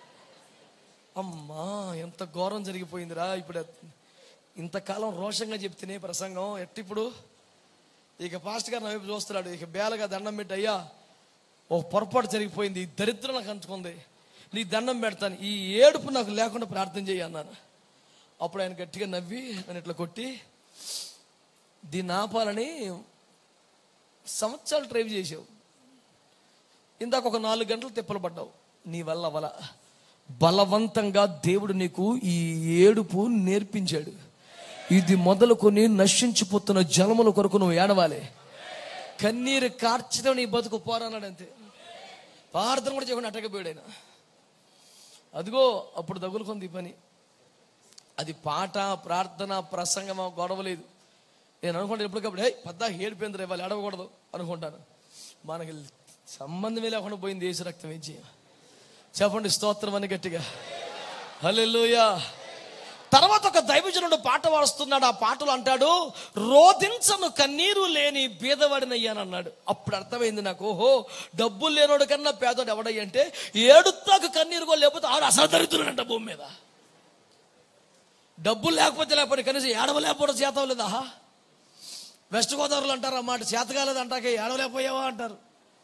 అమ్మా ఎంత ఘోరం జరిగిపోయిందిరా ఇప్పుడు ఇంతకాలం రోషంగా చెప్తేనే ప్రసంగం ఎట్టిప్పుడు ఇక పాస్ట్ గారు నా వైపు చూస్తున్నాడు ఇక బేలగా దండం పెట్టి అయ్యా ఓ పొరపాటు జరిగిపోయింది ఈ దరిద్రం నాకు అంటుకుంది నీ దండం పెడతాను ఈ ఏడుపు నాకు లేకుండా ప్రార్థన చేయి అన్నాను అప్పుడు ఆయన గట్టిగా నవ్వి నన్ను ఇట్లా కొట్టి దీన్ని ఆపాలని సంవత్సరాలు డ్రైవ్ చేసావు ఇందాక ఒక నాలుగు గంటలు తిప్పలు పడ్డావు నీ వల్ల వల బలవంతంగా దేవుడు నీకు ఈ ఏడుపు నేర్పించాడు ఇది మొదలుకొని నశించిపోతున్న జలముల కొరకు నువ్వు ఏడవాలి కన్నీరు కార్చడం నీ బతుకు పోరాన్నాడు అంతే ప్రార్థన కూడా చేయకుండా అట్టకపోయాడు ఆయన అదిగో అప్పుడు తగులుకుంది ఈ పని అది పాట ప్రార్థన ప్రసంగమా గొడవలేదు నేను అనుకుంటాను ఎప్పటికప్పుడు హే పెద్ద ఏడిపోయింది రేపు వాళ్ళు ఏడవకూడదు అనుకుంటాను మనకి సంబంధమే లేకుండా పోయింది దేశ రక్తం ఏం చేయ చెప్పండి స్తోత్రం అని గట్టిగా హల్లెలూయా తర్వాత ఒక దైవజనుడు పాట వాడుస్తున్నాడు ఆ పాటలు అంటాడు రోధించను కన్నీరు లేని బీదవాడినయ్యానన్నాడు అప్పుడు అర్థమైంది నాకు ఓహో డబ్బులు లేనోడు కన్నా పేదోడు ఎవడయ్య అంటే ఏడుతాకు కన్నీరు కూడా లేకపోతే ఆడు అసలు దరిద్రుడంట భూమి మీద డబ్బులు లేకపోతే లేకపోతే కనీసం ఏడవలేకపోవడం చేత లేదా వెస్ట్ గోదావరిలో అంటారు అన్నమాట చేతకాలేదు అంటాకే ఏడవలేకపోయావా అంటారు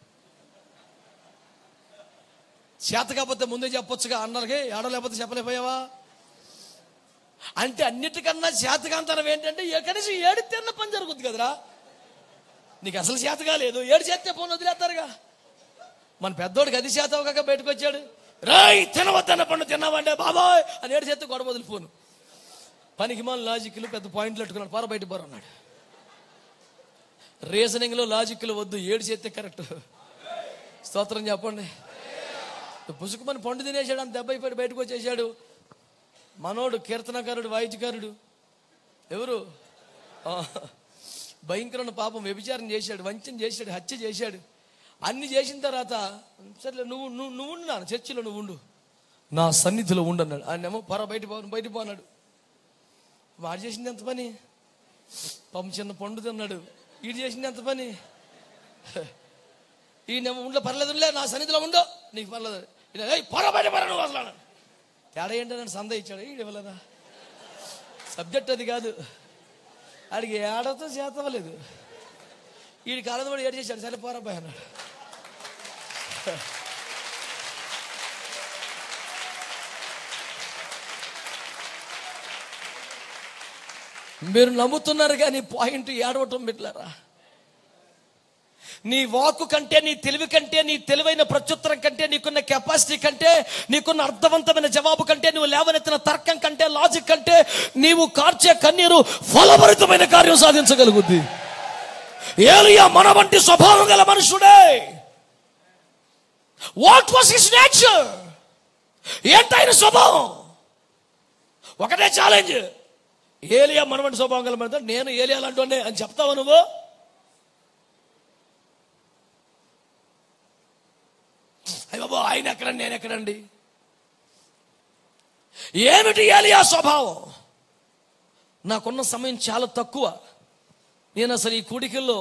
చేత కాకపోతే ముందే చెప్పొచ్చుగా అన్నలకి ఏడవలేకపోతే చెప్పలేకపోయావా అంటే అన్నిటికన్నా చేతకాంతనం ఏంటంటే ఏ కనీసం ఏడితే అన్న పని జరుగుద్ది కదరా నీకు అసలు చేత కాలేదు ఏడు చేస్తే ఫోన్ వదిలేస్తారుగా మన పెద్దోడికి అది చేత కాక బయటకు వచ్చాడు రాయ్ తినవద్దన్న పండు తిన్నావంటే బాబాయ్ అని ఏడు చేస్తే గొడవ వదిలి ఫోను పనికి మన లాజిక్లు పెద్ద పాయింట్లు పెట్టుకున్నాడు పార బయట పోరు అన్నాడు రీజనింగ్లో లాజిక్లు వద్దు ఏడు చేస్తే కరెక్ట్ స్తోత్రం చెప్పండి పుసుకుమని పండు తినేసాడు అంత దెబ్బ అయిపోయి బయటకు వచ్చేసాడు మనోడు కీర్తనకారుడు వాయిద్యకారుడు ఎవరు ఆ, భయంకరమైన పాపం వ్యభిచారం చేశాడు వంచన చేశాడు హత్య చేశాడు అన్ని చేసిన తర్వాత సరే నువ్వు నువ్వు నువ్వు ఉండు నాన్న చర్చిలో నువ్వు ఉండు నా సన్నిధిలో ఉండు అన్నాడు ఆయనేమో పర బయట పో బయట పోన్నాడు వాడు చేసింది ఎంత పని పాపం చిన్న పండు తిన్నాడు వీడు చేసింది ఎంత పని ఈయనేమో ఉండలో పర్లేదు ఉండలే నా సన్నిధిలో ఉండో నీకు పర్లేదు ఈయన, "ఏయ్, పొర బయట పర నువ్వు అసలు అన్నాడు. తేడా ఏంటని సంద ఇచ్చాడు ఈడు ఇవ్వలేదా సబ్జెక్ట్ అది కాదు ఆడికి ఏడతో చేతవలేదు వీడి కాలం కూడా ఏడు చేశాడు సరే పోరాబాయ్ అన్నాడు మీరు నమ్ముతున్నారు కానీ పాయింట్ ఏడవటం పెట్టలేరా నీ వాక్కు కంటే నీ తెలివి కంటే నీ తెలివైన ప్రత్యుత్తరం కంటే నీకున్న కెపాసిటీ కంటే నీకున్న అర్థవంతమైన జవాబు కంటే నువ్వు లేవనెత్తిన తర్కం కంటే లాజిక్ కంటే నీవు కార్చే కన్నీరు ఫలభరితమైన కార్యం సాధించగలుగుద్ది ఏలియా మన వంటి స్వభావం గల మనుషుడే వాట్ వాస్ హిస్ నేచర్ ఏంటైన స్వభావం ఒకటే ఛాలెంజ్ ఏలియా మన వంటి స్వభావం గల మనుషుడు నేను ఏలియా లాంటి అని చెప్తావా నువ్వు అయ్య బాబు ఆయన ఎక్కడండి నేను ఎక్కడండి ఏమిటి ఏలియా స్వభావం నాకున్న సమయం చాలా తక్కువ నేను అసలు ఈ కూడికల్లో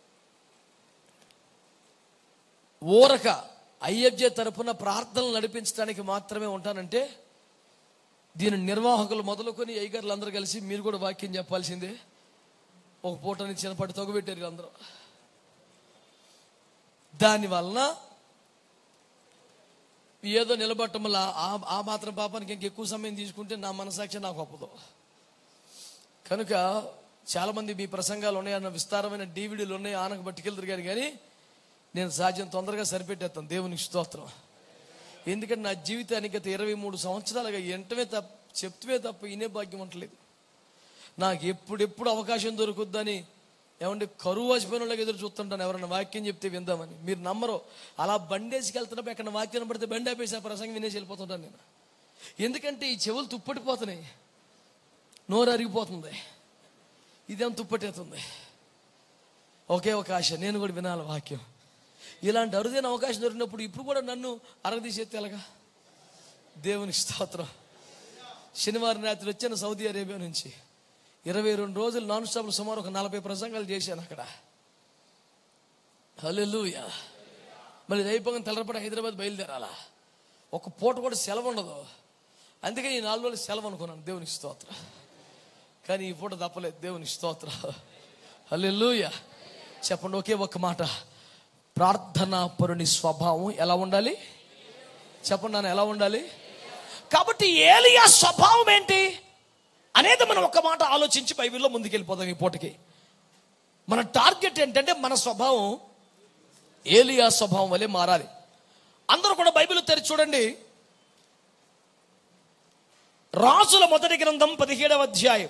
ఊరక ఐఎఫ్జే తరపున ప్రార్థనలు నడిపించడానికి మాత్రమే ఉంటానంటే దీని నిర్వాహకులు మొదలుకొని అయ్యగారులు అందరూ కలిసి మీరు కూడా వాక్యం చెప్పాల్సిందే ఒక పూటని చిన్నపాటి తొగబెట్టారు వీళ్ళందరూ దాని వలన ఏదో నిలబట్టం వల్ల ఆ- ఆ మాత్రం పాపానికి ఇంకెక్కువ సమయం తీసుకుంటే నా మనసాక్షి నాకు ఒప్పదు కనుక చాలా మంది మీ ప్రసంగాలు ఉన్నాయి అన్న విస్తారమైన డీవీడీలు ఉన్నాయి ఆనకు పట్టుకెళ్తారు కానీ కానీ నేను సాధ్యం తొందరగా సరిపెట్టేస్తాను దేవునికి స్తోత్రం ఎందుకంటే నా జీవితానికి గత ఇరవై మూడు సంవత్సరాలుగా ఎంటమే తప్ప చెప్తే తప్ప ఇనే భాగ్యం ఉండలేదు నాకు ఎప్పుడెప్పుడు అవకాశం దొరుకుద్దని ఏమంటే కరువు వాసిపోయిన వాళ్ళకి ఎదురు చూస్తుంటాను ఎవరైనా వాక్యం చెప్తే విందామని మీరు నమ్మరు అలా బండేసికి వెళ్తున్నప్పుడు ఎక్కడ వాక్యం పడితే బండి ఆపేసి ఆ ప్రసంగం వినేసి వెళ్ళిపోతుంటాను నేను ఎందుకంటే ఈ చెవులు తుప్పటిపోతున్నాయి నోరు అరిగిపోతుంది ఇదేం తుప్పటేస్తుంది ఒకే ఒక ఆశ నేను కూడా వినాలి వాక్యం ఇలాంటి అరుదైన అవకాశం దొరికినప్పుడు ఇప్పుడు కూడా నన్ను అరగదీసేస్తే ఎలాగా దేవుని స్తోత్రం శనివారం రాత్రి వచ్చాను సౌదీ అరేబియా నుంచి ఇరవై రెండు రోజులు నాన్ స్టాప్లు సుమారు ఒక నలభై ప్రసంగాలు చేశాను అక్కడ హల్లెలూయా మళ్ళీ ఇది అయిపోగానే తెల్లరపడి హైదరాబాద్ బయలుదేరాలా ఒక పూట కూడా సెలవు ఉండదు అందుకే ఈ నాలుగు రోజులు సెలవు అనుకున్నాను దేవుని స్తోత్రం కానీ ఈ పూట తప్పలేదు దేవుని స్తోత్ర హల్లెలూయా చెప్పండి ఒకే ఒక్క మాట ప్రార్థనా పరుని స్వభావం ఎలా ఉండాలి చెప్పండి నాన్న ఎలా ఉండాలి కాబట్టి ఏలియా స్వభావం ఏంటి అనేది మనం ఒక మాట ఆలోచించి బైబిల్లో ముందుకెళ్ళిపోదాం ఈ పూటకి మన టార్గెట్ ఏంటంటే మన స్వభావం ఏలియా స్వభావం వలె మారాలి అందరూ కూడా బైబిల్ తెరిచి చూడండి రాజుల మొదటి గ్రంథం పదిహేడవ అధ్యాయం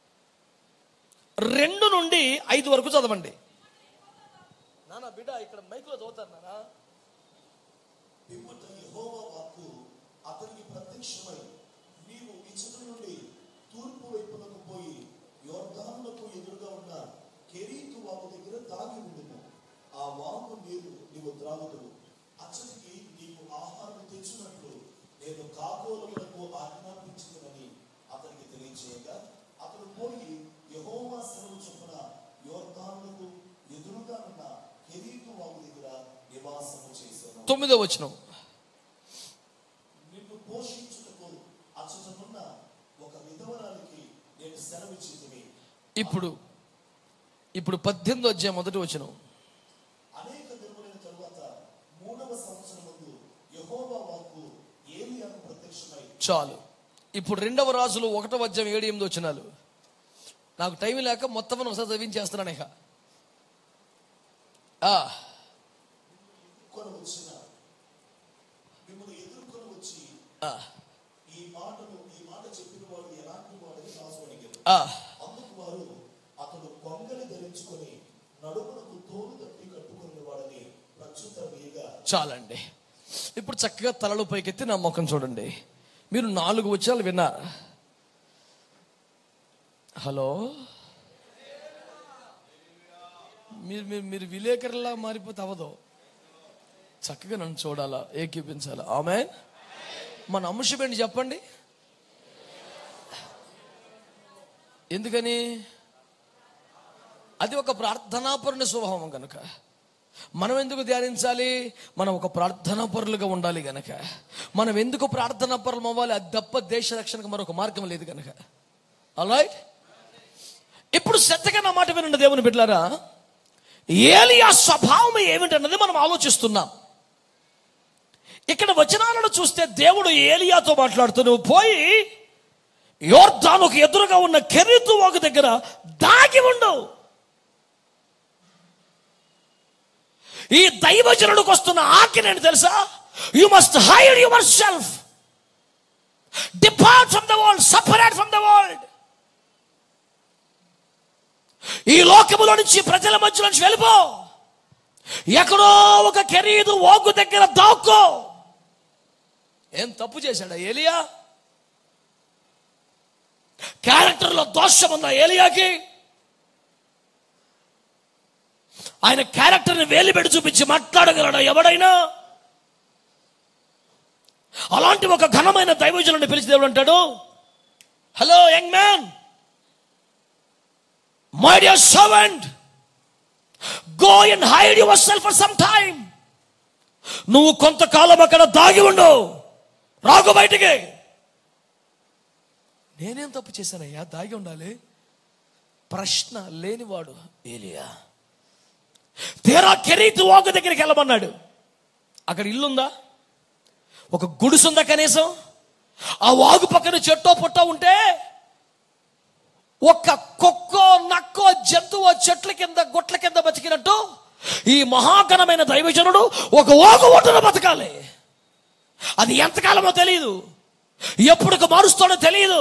రెండు నుండి ఐదు వరకు చదవండి నానా బిడ్డ ఇక్కడ మైక్లో చదువుతారు నానా పిమ్మట యెహోవా వాక్కు అతనికి ప్రత్యక్షమై నీవు ఇచ్చట నుండి తూర్పు వైపునకు పోయి యోర్దానులకు ఎదురుగా ఉన్న కెరీతు వాగు దగ్గర తాగి ఉండును ఆ వాగు నీరు నీవు త్రాగుదువు అచ్చటికి నీకు ఆహారం తెచ్చినట్లు నేను కాకోలములకు ఆజ్ఞాపించిందని అతనికి తెలియచేయగా అతడు పోయి యెహోవా సెలవు చొప్పున యోర్దానులకు ఎదురుగా ఉన్న కెరీతు వాగు దగ్గర నివాసము చేశాను తొమ్మిదో వచనం నిన్ను పోషించుటకు అచ్చటనున్న ఒక విధవరాలికి నేను సెలవిచ్చింది ఇప్పుడు ఇప్పుడు పద్దెనిమిదో అధ్యాయం మొదటి వచనం అనేక దినములైన తరువాత మూడవ సంవత్సరం ముందు యెహోవా వాక్కు ఏలియాకు ప్రత్యక్షమై చాలు ఇప్పుడు రెండవ రాజులు ఒకటో అధ్యాయం ఏడు ఎనిమిది వచనాలు నాకు టైం లేక మొత్తం ఒకసారి చదివించేస్తున్నాను ఇక ఆ, కొని వచ్చిన మిమ్మల్ని ఎదుర్కొని వచ్చి ఆ, ఈ మాటను ఈ మాట చెప్పిన వాడు ఎలాంటి వాడని రాసు అడిగారు ఆ. అందుకు వారు అతడు కొంగలి ధరించుకొని నడుమునకు తోలు తట్టి కట్టుకుని వాడని ప్రత్యుత్తరం వేయగా చాలండి ఇప్పుడు చక్కగా తలలు పైకెత్తి నా ముఖం చూడండి మీరు నాలుగు వచనాలు విన్నారు హలో మీరు మీరు మీరు విలేకరులా మారిపోతే అవ్వదు చక్కగా నన్ను చూడాలా ఏకీపించాలా ఆమె మన అంశం ఏంటి చెప్పండి ఎందుకని అది ఒక ప్రార్థనాపరుని స్వభావం కనుక మనం ఎందుకు ధ్యానించాలి మనం ఒక ప్రార్థనా పరులుగా ఉండాలి గనక మనం ఎందుకు ప్రార్థనా పరులం అవ్వాలి అది తప్ప దేశ రక్షణకు మరొక మార్గం లేదు గనక అలాయిట్ ఇప్పుడు శ్రద్ధగా నా మాట వినండి దేవుని బిడ్డలారా ఏలియా స్వభావం ఏమిటన్నది మనం ఆలోచిస్తున్నాం ఇక్కడ వచనాలను చూస్తే దేవుడు ఏలియాతో మాట్లాడుతూ నువ్వు పోయి యోర్ధానుకు ఎదురుగా ఉన్న కెరీతు ఒక దగ్గర దాగి ఉండు ఈ దైవజనుడికి వస్తున్న ఆజ్ఞ ఏంటి తెలుసా you must hide yourself depart from the world separate from the world ఈ లోకములో నుంచి ప్రజల మధ్య నుంచి వెళ్ళిపో ఎక్కడో ఒక ఖరీదు ఓగు దగ్గర దాక్కో ఏం తప్పు చేశాడా ఏలియా క్యారెక్టర్లో దోషం ఉందా ఏలియాకి ఆయన క్యారెక్టర్ని వేలి పెట్టి చూపించి మాట్లాడగలడా ఎవడైనా అలాంటి ఒక ఘనమైన దైవజనుడిని పిలిచి దేవుడు అంటాడు hello young man my dear servant go and hide yourself for some time నువ్వు కొంతకాలం అక్కడ దాగి ఉండు రాగు బయటికి నేనేం తప్పు చేశానయ్యా దాగి ఉండాలి ప్రశ్న లేనివాడు ఏలియా తీరా కెరీతు వాగు దగ్గరికి వెళ్ళమన్నాడు అక్కడ ఇల్లుందా ఒక గుడిసుందా కనీసం ఆ వాగు పక్కన చెట్టో పుట్టో ఉంటే ఒక్క కుక్కో నక్కో జంతువో చెట్ల కింద గుట్ల కింద బతికినట్టు ఈ మహాఘనమైన దైవజనుడు ఒక వాగు ఒడ్డున బతకాలి అది ఎంతకాలమో తెలియదు ఎప్పుడు మారుస్తాడో తెలియదు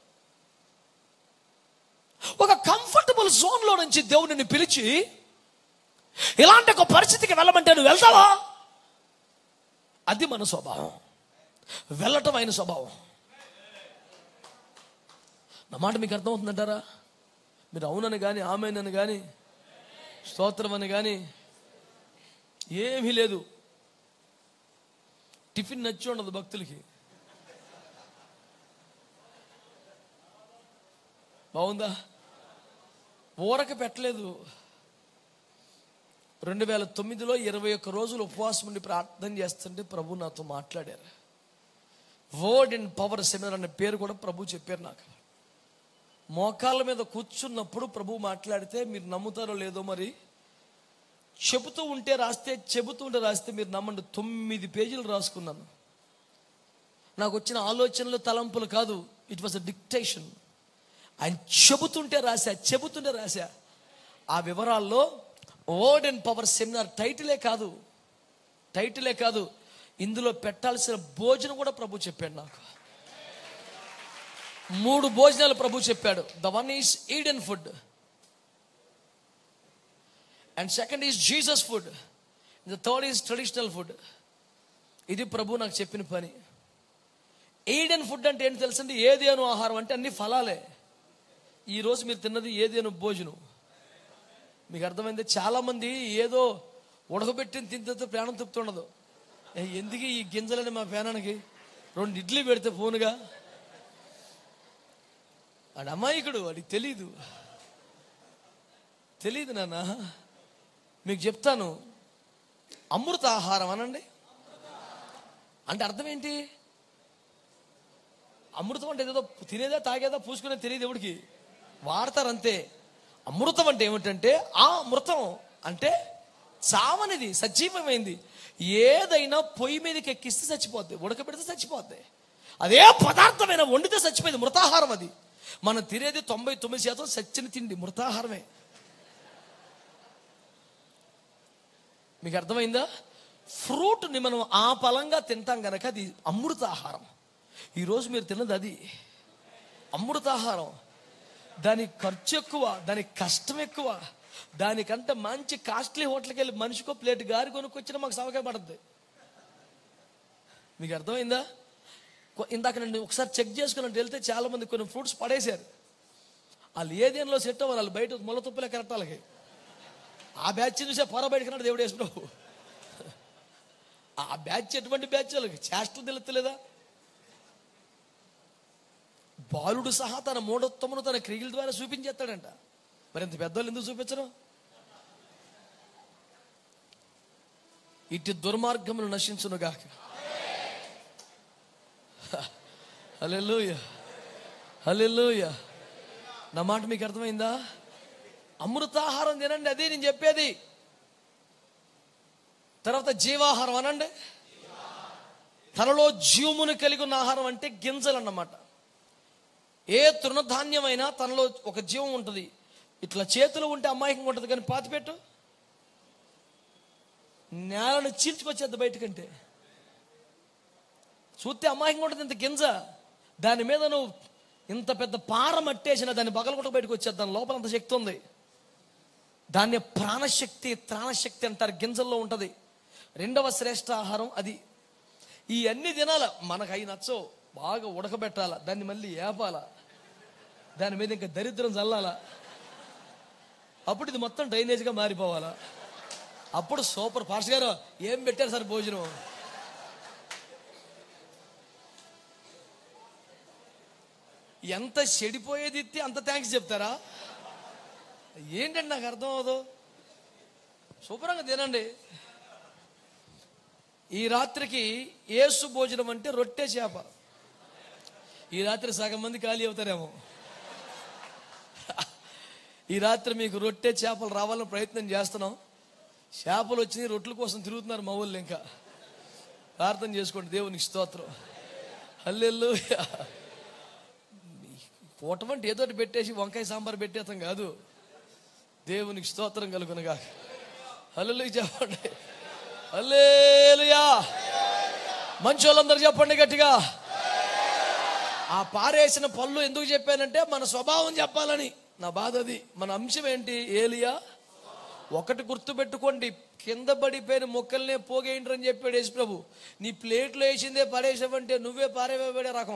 ఒక కంఫర్టబుల్ జోన్లో నుంచి దేవుడిని పిలిచి ఇలాంటి ఒక పరిస్థితికి వెళ్ళమంటే నువ్వు వెళ్తావా అది మన స్వభావం వెళ్ళటం అయిన స్వభావం నా మాట మీకు అర్థమవుతుందంటారా మీరు అవునని కానీ ఆమెనని కానీ స్తోత్రం అని కానీ ఏమీ లేదు టిఫిన్ నచ్చి ఉండదు భక్తులకి బాగుందా ఊరక పెట్టలేదు రెండు వేల తొమ్మిదిలో ఇరవై ఒక్క రోజులు ఉపవాసం ఉండి ప్రార్థన చేస్తుంటే ప్రభు నాతో మాట్లాడారు వర్డ్ అండ్ పవర్ సెమినార్ అనే పేరు కూడా ప్రభు చెప్పారు నాకు మోకాళ్ళ మీద కూర్చున్నప్పుడు ప్రభు మాట్లాడితే మీరు నమ్ముతారో లేదో మరి చెబుతూ ఉంటే రాస్తే చెబుతూ ఉంటే రాస్తే మీరు నమ్మండి తొమ్మిది పేజీలు రాసుకున్నాను నాకు వచ్చిన ఆలోచనలు తలంపులు కాదు ఇట్ వాజ్ అ డిక్టేషన్ ఆయన చెబుతుంటే రాశా చెబుతుంటే రాశా ఆ వివరాల్లో వర్డ్ అండ్ పవర్ సెమినార్ టైటిలే కాదు టైటిలే కాదు ఇందులో పెట్టాల్సిన భోజనం కూడా ప్రభు చెప్పాడు నాకు మూడు భోజనాలు ప్రభు చెప్పాడు the one is Eden food and second is Jesus food the third is traditional food ఇది ప్రభు నాకు చెప్పిన పని ఈడెన్ ఫుడ్ అంటే ఏంటి తెలుసండి ఏది అను ఆహారం అంటే అన్ని ఫలాలే ఈరోజు మీరు తిన్నది ఏది అను భోజనం మీకు అర్థమైంది చాలామంది ఏదో ఉడకబెట్టిన తింటే ప్రాణం తిప్పుతుండదు ఏ, ఎందుకు ఈ గింజలని మా ప్రాణానికి రెండు ఇడ్లీ పెడితే ఫోన్గా వాడు అమాయకుడు వాడికి తెలీదు తెలీదు నాన్న మీకు చెప్తాను అమృత ఆహారం అనండి అంటే అర్థం ఏంటి అమృతం అంటే ఏదో తినేదా తాగేదా పూసుకునే తెలియదు ఎవడికి వాడతారు అంతే అమృతం అంటే ఏమిటంటే ఆ అమృతం అంటే చావనిది సజీవమైంది ఏదైనా పొయ్యి మీదకి ఎక్కిస్తే చచ్చిపోద్ది ఉడకబెడితే చచ్చిపోద్ది అదే పదార్థమైన వండితే చచ్చిపోయింది మృతాహారం అది మనం తినేది తొంభై తొమ్మిది శాతం సచ్చిన తిండి మృతాహారమే మీకు అర్థమైందా ఫ్రూట్ని మనం ఆ పలంగా తింటాం గనక అది అమృతాహారం ఈరోజు మీరు తిన్నది అది అమృతాహారం దాని ఖర్చు ఎక్కువ దాని కష్టం ఎక్కువ దానికంటే మంచి కాస్ట్లీ హోటల్కి వెళ్ళి మనిషికో ప్లేట్ గారి కొనుక్కొచ్చినా మాకు సవకాయ పడుతుంది మీకు అర్థమైందా కొ- ఇందాక నేను ఒకసారి చెక్ చేసుకున్నట్టు వెళ్తే చాలా మంది కొన్ని ఫ్రూట్స్ పడేశారు వాళ్ళు ఏ దేనిలో సెట్ అవ్వాలి వాళ్ళు బయట మొల తుప్పలే కరెక్ట్ వాళ్ళకి ఆ బ్యాచ్ చూసే పొర బయటకున్నాడు దేవుడు వేసుకున్నావు ఆ బ్యాచ్ ఎటువంటి బ్యాచ్ వాళ్ళకి చేష్టలు తెలుస్తలేదా బాలుడు సహా తన మూఢోత్తమును తన క్రియల ద్వారా చూపించేస్తాడంట మరి ఇంత పెద్దవాళ్ళు ఎందుకు చూపించరు ఇటు దుర్మార్గమును నశించునుగాక హల్లెలూయా హల్లెలూయా నా మాట మీకు అర్థమైందా అమృతాహారం తినండి అదే నేను చెప్పేది తర్వాత జీవాహారం అనండి తనలో జీవమును కలిగి ఉన్న ఆహారం అంటే గింజలు అన్నమాట ఏ తృణధాన్యమైనా తనలో ఒక జీవం ఉంటుంది ఇట్లా చేతులు ఉంటే అమాయకంగా ఉంటుంది కానీ పాతిపెట్టు నేలను చీల్చుకొచ్చేద్ది బయటకంటే చూస్తే అమాయకంగా ఉంటుంది ఇంత గింజ దాని మీద నువ్వు ఇంత పెద్ద పార మట్టేసిన దాన్ని బగలగొట్ట బయటకు వచ్చేది దాని లోపల అంత శక్తి ఉంది దాన్ని ప్రాణశక్తి త్రాణశక్తి అంటారు గింజల్లో ఉంటుంది రెండవ శ్రేష్ఠ ఆహారం అది ఈ అన్ని దినాల మనకు అవి నచ్చవు బాగా ఉడకబెట్టాల దాన్ని మళ్ళీ ఏపాల దాని మీద ఇంకా దరిద్రం చల్లాలా అప్పుడు ఇది మొత్తం డ్రైనేజ్గా మారిపోవాలా అప్పుడు సూపర్ పాస్ గారు ఏం పెట్టారు సార్ భోజనం ఎంత చెడిపోయేది ఇస్తే అంత థ్యాంక్స్ చెప్తారా ఏంటండి నాకు అర్థం అవ్వదు శుభ్రంగా తినండి ఈ రాత్రికి ఏసు భోజనం అంటే రొట్టె చేప ఈ రాత్రి సగం మంది ఖాళీ అవుతారేమో ఈ రాత్రి మీకు రొట్టె చేపలు రావాలని ప్రయత్నం చేస్తున్నాం చేపలు వచ్చి రొట్టెల కోసం తిరుగుతున్నారు మా ఊళ్ళో ఇంకా ప్రార్థన చేసుకోండి దేవునికి స్తోత్రం హల్లెల్లు కూటమంటే ఏదో ఒకటి పెట్టేసి వంకాయ సాంబార్ పెట్టేస్తాం కాదు దేవునికి స్తోత్రం కలుగునగా హల్లెలు చెప్పండి హల్లేలుయా మంచి వాళ్ళందరూ చెప్పండి గట్టిగా ఆ పారేసిన పళ్ళు ఎందుకు చెప్పానంటే మన స్వభావం చెప్పాలని నా బాధ అది మన అంశం ఏంటి ఏలియా ఒకటి గుర్తుపెట్టుకోండి కింద పడిపోయిన మొక్కల్నే పోగేయండి అని చెప్పాడు యేసు ప్రభు నీ ప్లేట్లో వేసిందే పడేసావంటే నువ్వే పారేవేబడే రకం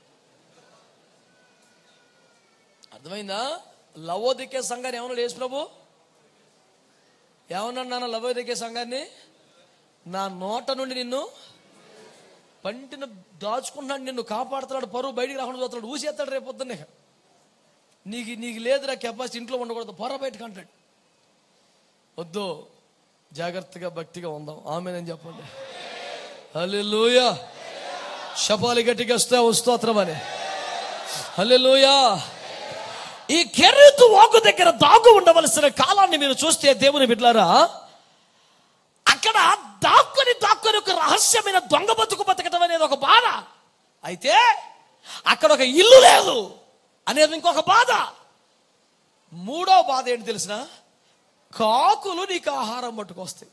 అర్థమైందా లవోదికే సంఘాన్ని ఏమన్నాడు యేసు ప్రభు ఏమన్నాడు నాన్న లవోదికే సంఘాన్ని నా నోట నుండి నిన్ను పంటిన దాచుకున్నాడు నిన్ను కాపాడుతున్నాడు పరువు బయటికి రాకుండా చూస్తున్నాడు ఊసేస్తాడు రేపు పొద్దున్నే నీకు నీకు లేదురా కెపాసిటీ ఇంట్లో ఉండకూడదు పొర బయటకు అంటాడు వద్దు జాగ్రత్తగా భక్తిగా ఉందాం ఆమెనని చెప్పండి హల్లెలూయ శపాలి గట్టిగా వస్తే స్తోత్రం అని హల్లెలూయా ఈ కెర్రెతు వాకు దగ్గర దాగు ఉండవలసిన కాలాన్ని మీరు చూస్తే దేవుని బిడ్లారా అక్కడ దాక్కుని దాక్కుని ఒక రహస్యమైన దొంగ బతుకు బతకటం అనేది ఒక బాధ అయితే అక్కడ ఒక ఇల్లు లేదు అనేది ఇంకొక బాధ మూడో బాధ ఏంటి తెలిసిన కాకులు నీకు ఆహారం పట్టుకొస్తాయి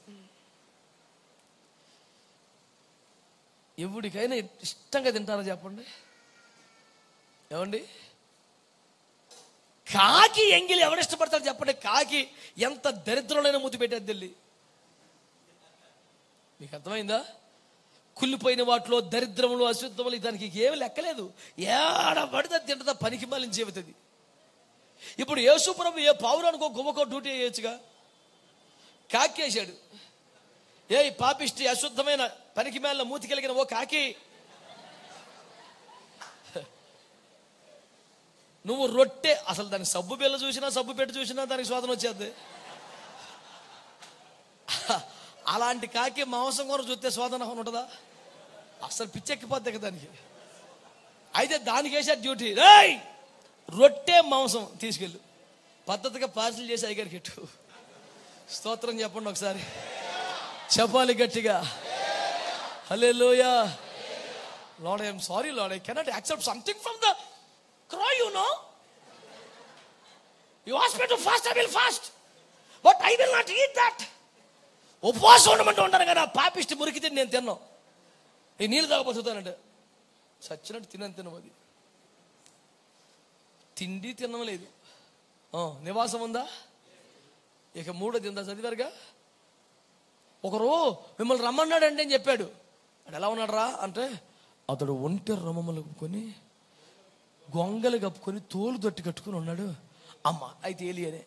ఎవడికైనా ఇష్టంగా తింటారా చెప్పండి ఏమండి కాకి ఎంగిలి ఎవడు ఇష్టపడతాడు చెప్పండి కాకి ఎంత దరిద్రులైన ముద్దు పెట్టేది తెల్లి మీకు అర్థమైందా కుళ్ళిపోయిన వాటిలో దరిద్రములు అశుద్ధములు దానికి ఏమి లెక్కలేదు ఏడ పడితే తింటదా పనికి మాలిన చెబుతుంది ఇప్పుడు యేసుప్రభు ఏ పావురానికో గుమ్మకో డ్యూటీ చేయొచ్చుగా కాకేశాడు ఏ ఈ పాపిష్టి అశుద్ధమైన పనికి మేల మూతి కలిగిన ఓ కాకి నువ్వు రొట్టె అసలు దాని సబ్బు బిల్ల చూసినా సబ్బు పెట్టి చూసినా దానికి స్వాదం వచ్చేది అలాంటి కాకి మాంసం కూర చూస్తే స్వాదన ఉంటుందా అసలు పిచ్చెక్కిపోద్ది కదా దానికి అయితే దానికి వేసాడు డ్యూటీ రేయ్ రొట్టె మాంసం తీసుకెళ్ళు పద్ధతిగా పార్సిల్ చేసి అయ్యగారికి ఎట్టు స్తోత్రం చెప్పండి ఒకసారి చెప్పాలి గట్టిగా hallelujah lord I'm sorry lord I cannot accept something from the cry you know you ask me to fast I will fast but I will not eat that ఉపవాసం ఉండమంటూ ఉంటాను కదా పాపిష్టి మురికితే నేను తిన్నాను ఈ నీళ్ళు తాగబోతుంటానంటే చచ్చినట్టు తినని తినమది తిండి తినలేదు ఆ, నివాసం ఉందా ఇక మూడోది ఉందా చదివారుగా ఒకరు మిమ్మల్ని రమ్మన్నాడండి అని చెప్పాడు అడు ఎలా ఉన్నాడు రా అంటే అతడు ఒంటె రమములు కొని గొంగలు కప్పుకొని తోలు దొట్టి కట్టుకుని ఉన్నాడు అమ్మ అయితే ఏలియనే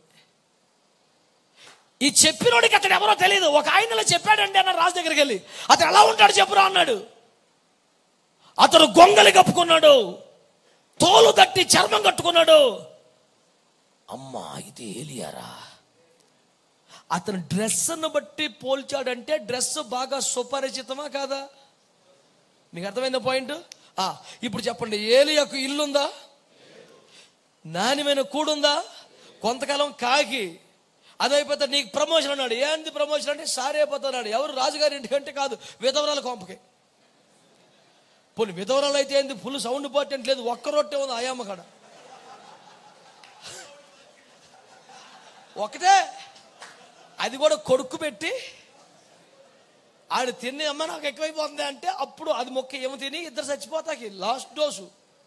ఈ చెప్పినోడికి అతడు ఎవరో తెలియదు ఒక ఆయనలో చెప్పాడండి అన్న రాజు దగ్గరికి వెళ్ళి అతను ఎలా ఉంటాడు చెప్పురా అన్నాడు అతడు గొంగలి కప్పుకున్నాడు తోలు దట్టి చర్మం కట్టుకున్నాడు అమ్మా ఇది ఏలియారా అతను డ్రెస్ను బట్టి పోల్చాడంటే డ్రెస్ బాగా సుపరిచితమా కాదా మీకు అర్థమైందా పాయింట్ ఆ, ఇప్పుడు చెప్పండి ఏలియాకు ఇల్లుందా నాణ్యమైన కూడుందా కొంతకాలం కాకి అదైపోతే నీకు ప్రమోషన్ అన్నాడు ఏంది ప్రమోషన్ అంటే సారే అయిపోతున్నాడు ఎవరు రాజుగారి ఇంటికంటే కాదు విధవరాల కొంపకి పోనీ విధవరాలు అయితే ఏంది ఫుల్ సౌండ్ ఇంపార్టెంట్ లేదు ఒక్క రొట్టె ఉంది ఆయామ కాడ ఒకటే అది కూడా కొడుకు పెట్టి ఆడు తిని అమ్మ నాకు ఎక్కువైపోతుంది అంటే అప్పుడు అది మొక్క ఏమో తిని ఇద్దరు చచ్చిపోతాకి లాస్ట్ డోసు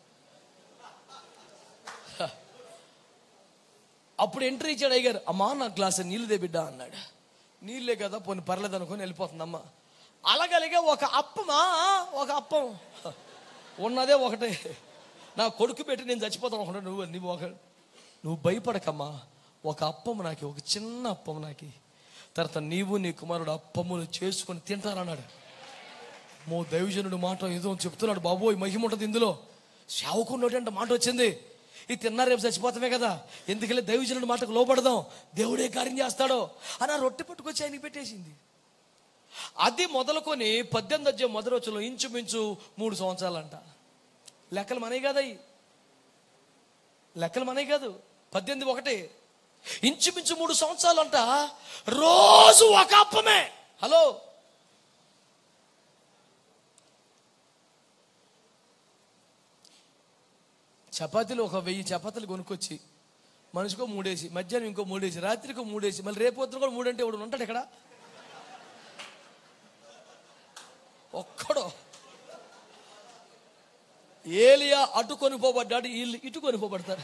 అప్పుడు ఎంట్రీ ఇచ్చాడు అయ్యారు అమ్మా నా గ్లాస్ నీళ్ళు దే బిడ్డ అన్నాడు నీళ్ళే కదా పోనీ పర్లేదు అనుకొని వెళ్ళిపోతుందమ్మా అలాగలిగే ఒక అప్పమా ఒక అప్పం ఉన్నదే ఒకటే నా కొడుకు పెట్టి నేను చచ్చిపోతాను ఒకటి నువ్వు నువ్వు ఒక నువ్వు భయపడకమ్మా ఒక అప్పము నాకు ఒక చిన్న అప్పము నాకు తర్వాత నీవు నీ కుమారుడు అప్పములు చేసుకొని తింటారన్నాడు మో దైవజనుడు మాట ఏదో చెప్తున్నాడు బాబోయ్ మహిమ ఉంటుంది ఇందులో శావుకున్నోటి అంటే మాట వచ్చింది ఇది తిన్నారు రేపు చచ్చిపోతామే కదా ఎందుకలే దైవజనుడి మాటకు లోపడదాం దేవుడే కార్యం చేస్తాడో అని ఆ రొట్టె పట్టుకొచ్చి ఆయనకి పెట్టేసింది అది మొదలుకొని పద్దెనిమిది అధ్యాయం మొదటి వచ్చులో ఇంచుమించు మూడు సంవత్సరాలంట లెక్కలు మనవి కాదు అయి లెక్కలు మనవి కాదు పద్దెనిమిది ఒకటి ఇంచుమించు మూడు సంవత్సరాలు అంట రోజు ఒక అప్పమే హలో చపాతీలు ఒక వెయ్యి చపాతీలు కొనుక్కొచ్చి మనిషికో మూడేసి మధ్యాహ్నం ఇంకో మూడేసి రాత్రికి మూడేసి మళ్ళీ రేపు పొద్దున కూడా మూడంటే ఎవడు ఉంటాడు ఇక్కడ ఒక్కడో ఏలియా అటు కొనిపోబడ్డాడు వీళ్ళు ఇటు కొనిపోబడతారు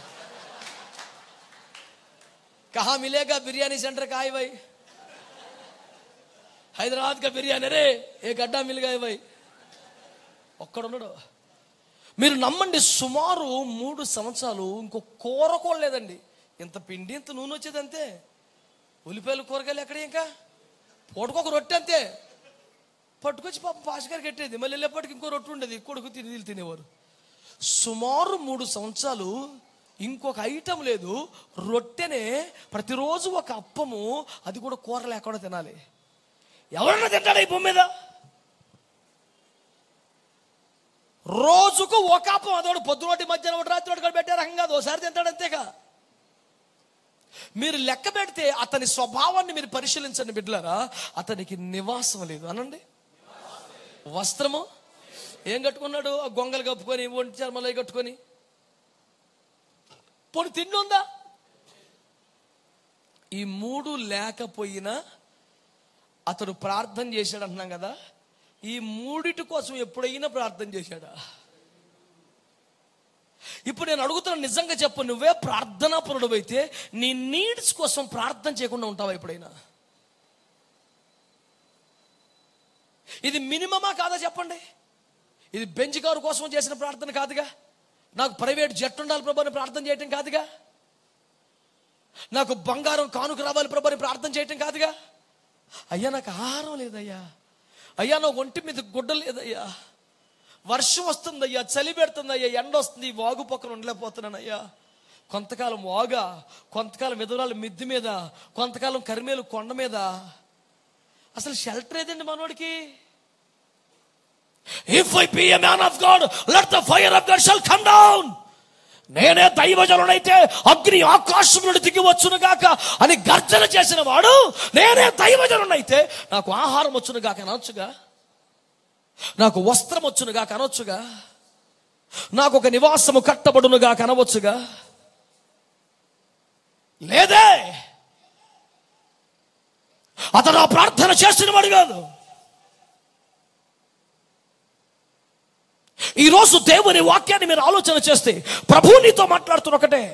कहा मिलेगा बिरयानी सेंटर का है भाई హైదరాబాద్ కా బిర్యానీ రే ఏ గడ్డ మిలిగాయి భాయ్ ఒక్కడున్నాడు మీరు నమ్మండి సుమారు మూడు సంవత్సరాలు ఇంకో కూర కూడా లేదండి ఇంత పిండి ఇంత నూనె వచ్చేది అంతే ఉల్లిపాయలు కూరగాయలు ఎక్కడ ఇంకా పూటకొక రొట్టె అంతే పట్టుకొచ్చి పాప పాస్ గారికి కట్టేది మళ్ళీ వెళ్ళేప్పటికి ఇంకో రొట్టె ఉండేది కొడుకు తిని వీళ్ళు తినేవారు సుమారు మూడు సంవత్సరాలు ఇంకొక ఐటెం లేదు రొట్టెనే ప్రతిరోజు ఒక అప్పము అది కూడా కూర లేకుండా తినాలి ఎవరన్నా తింటాడా ఈ భూమి మీద రోజుకు ఒక అప్పం అదోడు పొద్దునోటి మధ్యాహ్నం ఒకటి రాత్రి ఒకటి కూడా పెట్టే రకం కాదు ఒకసారి తింటాడు అంతేగా మీరు లెక్క పెడితే అతని స్వభావాన్ని మీరు పరిశీలించండి బిడ్డలారా అతనికి నివాసం లేదు అనండి వస్త్రము ఏం కట్టుకున్నాడు ఆ గొంగలు కప్పుకొని ఒంటి చర్మలు కట్టుకొని పోనీ తిండి ఉందా ఈ మూడు లేకపోయినా అతడు ప్రార్థన చేశాడు అంటున్నాం కదా ఈ మూడిటి కోసం ఎప్పుడైనా ప్రార్థన చేశాడా ఇప్పుడు నేను అడుగుతున్నా నిజంగా చెప్పు నువ్వే ప్రార్థనా పరుడు అయితే నీ నీడ్స్ కోసం ప్రార్థన చేయకుండా ఉంటావా ఎప్పుడైనా ఇది మినిమమా కాదా చెప్పండి ఇది బెంచ్ కారు కోసం చేసిన ప్రార్థన కాదుగా నాకు ప్రైవేట్ జెట్ ఉండాలి ప్రభు అని ప్రార్థన చేయటం కాదుగా నాకు బంగారం కానుక రావాలి ప్రభు అని ప్రార్థన చేయటం కాదుగా అయ్యా నాకు ఆహారం లేదయ్యా అయ్యా నా ఒంటి మీద గుడ్డ లేదయ్యా వర్షం వస్తుందయ్యా చలి పెడుతుందయ్యా ఎండ వస్తుంది ఈ వాగు పక్కన ఉండలేకపోతున్నానయ్యా కొంతకాలం వాగా కొంతకాలం విధవరాలు మిద్ది మీద కొంతకాలం కరిమేలు కొండ మీద అసలు షెల్టర్ ఏదండి మనోడికి if I be a man of God let the fire of God shall come down నేనే దైవజనుడైతే అగ్ని ఆకాశం నుండి దిగి వచ్చును గాక అని గర్జన చేసిన వాడు నేనే దైవజనుడైతే నాకు ఆహారం వచ్చును గాక అనొచ్చుగా నాకు వస్త్రం వచ్చును గాక అనొచ్చుగా నాకు ఒక నివాసము కట్టబడును గాక అనవచ్చుగా లేదే అతను ఆ ప్రార్థన చేసిన వాడు కాదు ఈరోజు దేవుని వాక్యాన్ని మీరు ఆలోచన చేస్తే ప్రభు నీతో మాట్లాడుతున్న ఒకటే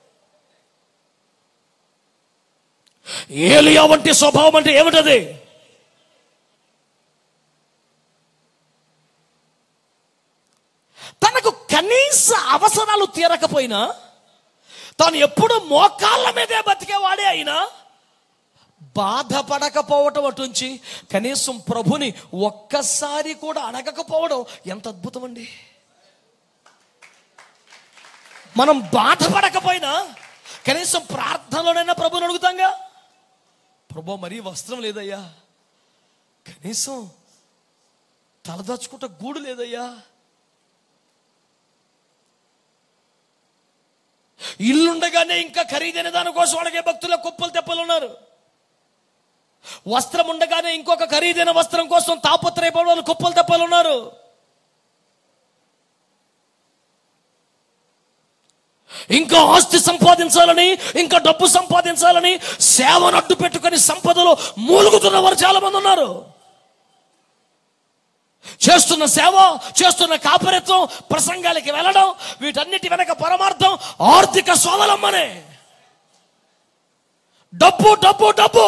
ఏలియా వంటి స్వభావం అంటే ఏమిటది తనకు కనీస అవసరాలు తీరకపోయినా తాను ఎప్పుడు మోకాళ్ళ మీదే బతికేవాడే అయినా బాధపడకపోవటం అటుంచి కనీసం ప్రభుని ఒక్కసారి కూడా అడగకపోవడం ఎంత అద్భుతం అండి మనం బాధపడకపోయినా కనీసం ప్రార్థనలోనైనా ప్రభుని అడుగుతాంగా ప్రభు మరీ వస్త్రం లేదయ్యా కనీసం తలదాచుకుంట గూడు లేదయ్యా ఇల్లుండగానే ఇంకా ఖరీదైన దానికోసం అడిగే భక్తుల కుప్పలు తెప్పలు ఉన్నారు వస్త్రం ఉండగానే ఇంకొక ఖరీదైన వస్త్రం కోసం తాపత్రయపడే వాళ్ళు కుప్పలు తెప్పలు ఉన్నారు ఇంకా ఆస్తి సంపాదించాలని ఇంకా డబ్బు సంపాదించాలని సేవను అడ్డు పెట్టుకొని సంపదలో మూలుగుతున్న వారు చాలా మంది ఉన్నారు చేస్తున్న సేవ చేస్తున్న కాపరిత్వం ప్రసంగాలకి వెళ్ళడం వీటన్నిటి వెనక పరమార్థం ఆర్థిక స్వావలంబనే డబ్బు డబ్బు డబ్బు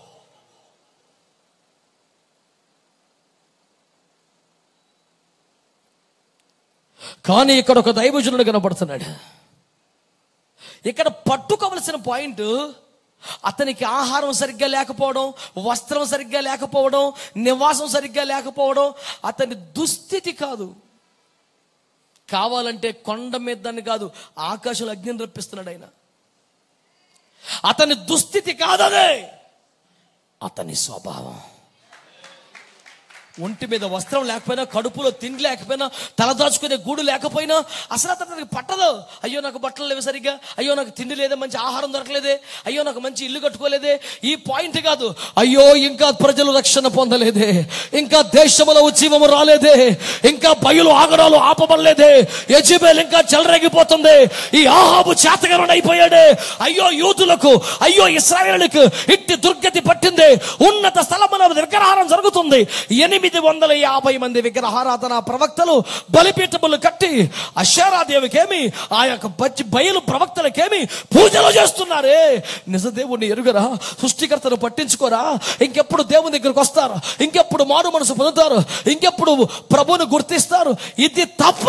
కానీ ఇక్కడ ఒక దైవజనుడు కనపడుతున్నాడు ఇక్కడ పట్టుకోవలసిన పాయింట్ అతనికి ఆహారం సరిగ్గా లేకపోవడం వస్త్రం సరిగ్గా లేకపోవడం నివాసం సరిగ్గా లేకపోవడం అతని దుస్థితి కాదు కావాలంటే కొండ మీద దాన్ని కాదు ఆకాశంలో అగ్నిని రప్పిస్తున్నాడు ఆయన అతని దుస్థితి కాదదే అతని స్వభావం ఒంటి మీద వస్త్రం లేకపోయినా కడుపులో తిండి లేకపోయినా తలదాచుకునే గూడు లేకపోయినా అసలు అతనికి పట్టదు అయ్యో నాకు బట్టలు లేవు సరిగ్గా అయ్యో నాకు తిండి లేదే మంచి ఆహారం దొరకలేదే అయ్యో నాకు మంచి ఇల్లు కట్టుకోలేదే ఈ పాయింట్ కాదు అయ్యో ఇంకా ప్రజలు రక్షణ పొందలేదే ఇంకా దేశంలో ఉద్యమం రాలేదే ఇంకా బయలు ఆగడాలు ఆపబడలేదే యజబేల్ ఇంకా చెలరేగిపోతుంది ఈ ఆహాబు చేతగరుడు అయిపోయాడే అయ్యో యూతులకు అయ్యో ఇస్రాయేలులకు ఇట్టి దుర్గతి పట్టింది ఉన్నత స్థలమున విగ్రహారం జరుగుతుంది ఎనిమిది వందల యాభై మంది విగ్రహారాధన ప్రవక్తలు బలిపీఠములు కట్టి అశారాదేవికేమి ఆ యొక్క బజ్జి బయలు ప్రవక్తలకేమి పూజలు చేస్తున్నారే నిజ దేవుణ్ణి ఎరుగరా సృష్టికర్తను పట్టించుకోరా ఇంకెప్పుడు దేవుని దగ్గరకు వస్తారు ఇంకెప్పుడు మారు మనసు పొందుతారు ఇంకెప్పుడు ప్రభువును గుర్తిస్తారు ఇది తప్ప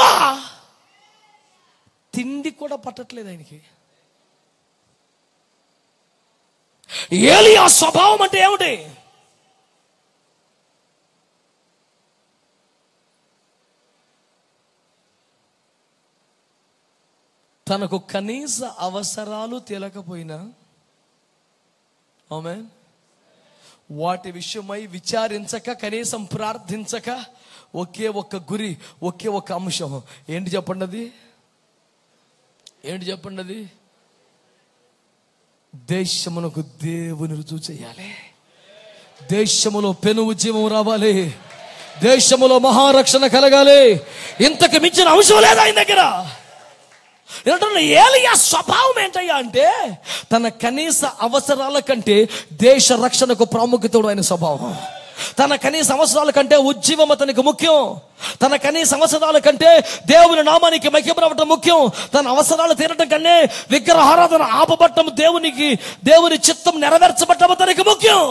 తిండి కూడా పట్టట్లేదు ఆయనకి ఏలియా స్వభావం అంటే ఏమిటి తనకు కనీస అవసరాలు తేలకపోయినా ఆమె వాటి విషయమై విచారించక కనీసం ప్రార్థించక ఒకే ఒక్క గురి ఒకే ఒక్క అంశం ఏంటి చెప్పండి అది ఏంటి చెప్పండి అది దేశమునకు దేవుని రుజువు చేయాలి దేశములో పెను ఉద్యమం రావాలి దేశములో మహారక్షణ కలగాలి ఇంతకు మించిన అంశం లేదా ఆయన దగ్గర ఏంటంటే ఏలియా స్వభావం ఏంటయ్యా అంటే తన కనీస అవసరాల కంటే దేశ రక్షణకు ప్రాముఖ్యత ఆయన స్వభావం తన కనీస అవసరాల కంటే ఉజ్జీవం అతనికి ముఖ్యం తన కనీస అవసరాల కంటే దేవుని నామానికి మహిమరవటం ముఖ్యం తన అవసరాలు తీరటం కన్నా విగ్రహారాధన ఆపబట్టం దేవునికి దేవుని చిత్తం నెరవేర్చబట్టం అతనికి ముఖ్యం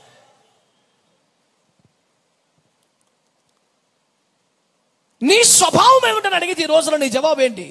నీ స్వభావం ఏమిటని అడిగితే ఈ రోజున నీ జవాబు ఏంటి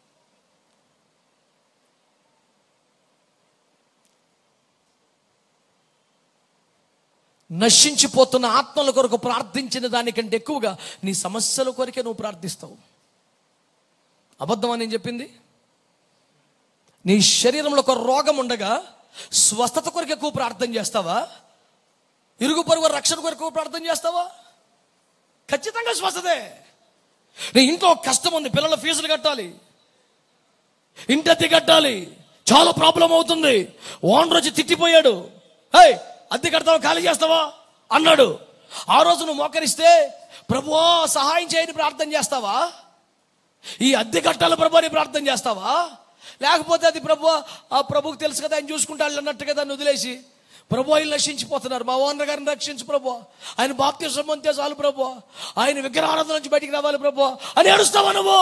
నశించిపోతున్న ఆత్మల కొరకు ప్రార్థించిన దానికంటే ఎక్కువగా నీ సమస్యల కొరకే నువ్వు ప్రార్థిస్తావు అబద్ధమని నేను చెప్పింది నీ శరీరంలో ఒక రోగం ఉండగా స్వస్థత కొరకు ఎక్కువ ప్రార్థన చేస్తావా ఇరుగు పొరుగు రక్షణ కొరకు ప్రార్థన చేస్తావా ఖచ్చితంగా స్వస్థతే నీ ఇంట్లో కష్టం ఉంది పిల్లల ఫీజులు కట్టాలి ఇంటి అద్దె కట్టాలి చాలా ప్రాబ్లం అవుతుంది ఓనర్ వచ్చి తిట్టిపోయాడు హే అద్దె కడతావా ఖాళీ చేస్తావా అన్నాడు ఆ రోజు నువ్వు మోకరిస్తే ప్రభువా సహాయం చేయని ప్రార్థన చేస్తావా ఈ అద్దె కట్టాలి ప్రభు అని ప్రార్థన చేస్తావా లేకపోతే అది ప్రభు ఆ ప్రభుకు తెలుసు కదా ఆయన చూసుకుంటాడు అన్నట్టుగా దాన్ని వదిలేసి ప్రభు ఆయన రక్షించిపోతున్నారు మా ఓనర్ గారిని రక్షించు ప్రభు ఆయన బాప్తిసం అంతే చాలు ప్రభు ఆయన విగ్రహారాధన నుంచి బయటికి రావాలి ప్రభు అని ఏడుస్తావా నువ్వు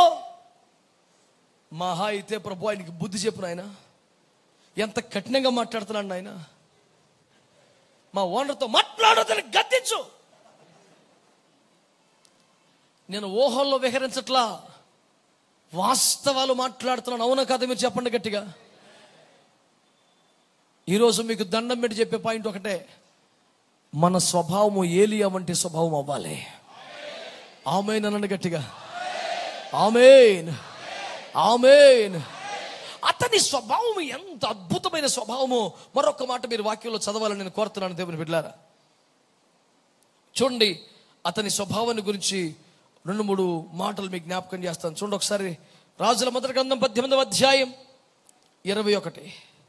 మహా అయితే ప్రభు ఆయనకి బుద్ధి చెప్పు నాయన ఎంత కఠినంగా మాట్లాడుతున్నాడు ఆయన మా ఓనర్తో మాట్లాడదని గద్దించు నేను ఊహల్లో విహరించట్లా వాస్తవాలు మాట్లాడుతున్నాను అవునా కదా మీరు చెప్పండి గట్టిగా ఈరోజు మీకు దండం పెట్టి చెప్పే పాయింట్ ఒకటే మన స్వభావము ఏలియా వంటి స్వభావం అవ్వాలి ఆమెన్ అనండి గట్టిగా ఆమెన్ ఆమెన్ అతని స్వభావం ఎంత అద్భుతమైన స్వభావమో మరొక మాట మీరు వాక్యంలో చదవాలని నేను కోరుతున్నాను దేవుని బిడ్డారా చూడండి అతని స్వభావాన్ని గురించి రెండు మూడు మాటలు మీకు జ్ఞాపకం చేస్తాను చూడండి ఒకసారి రాజుల మొదటి గ్రంథం పద్దెనిమిదవ అధ్యాయం ఇరవై ఒకటి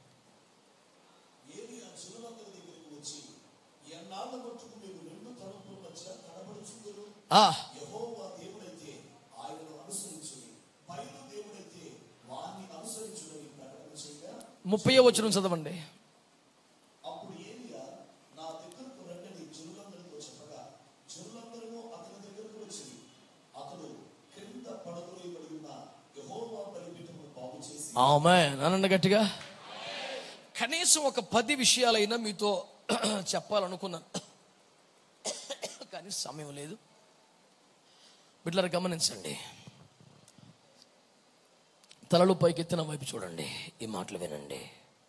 ఏలియా జనులందరి దగ్గరికి వచ్చి ఎన్నాళ్ళ మట్టుకు మీరు రెండు తలుపుల మధ్య కనబడుచుందరు ఆ, యెహోవా దేవుడైతే ఆయనను అనుసరించుడి బయలు దేవుడైతే వారిని అనుసరించుడని ప్రకటన చేయగా ముప్పై వచనం చదవండి అప్పుడు ఏలియా నా దగ్గరకు రండని జనులందరితో చెప్పగా జనులందరూ అతని దగ్గరకు వచ్చి అతడు క్రింద పడగొలేయబడి ఉన్న యెహోవా బలిపీఠమును బాగు చేసి ఆమె అనండి గట్టిగా కనీసం ఒక పది విషయాలైనా మీతో చెప్పాలనుకున్నాను కానీ సమయం లేదు బిడ్డలు గమనించండి తలలు పైకెత్తిన వైపు చూడండి ఈ మాటలు వినండి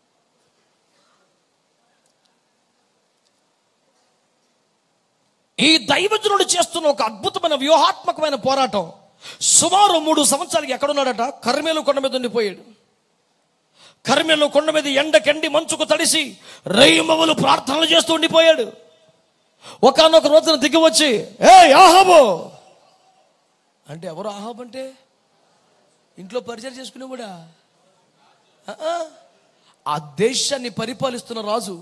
ఈ దైవజనుడు చేస్తున్న ఒక అద్భుతమైన వ్యూహాత్మకమైన పోరాటం సుమారు మూడు సంవత్సరాలకి ఎక్కడున్నాడట కర్మేలు కొండ మీద ఉండిపోయాడు కర్మేలు కొండ మీద ఎండకెండి మంచుకు తడిసి రేయమవులు ప్రార్థనలు చేస్తూ ఉండిపోయాడు ఒకనొక రోజున దిగి వచ్చి ఏ ఆహాబు అంటే ఎవరు ఆహాబ్ అంటే ఇంట్లో పరిచయం చేసుకునేవాడా ఆ, ఆ. ఆ దేశాన్ని పరిపాలిస్తున్న రాజు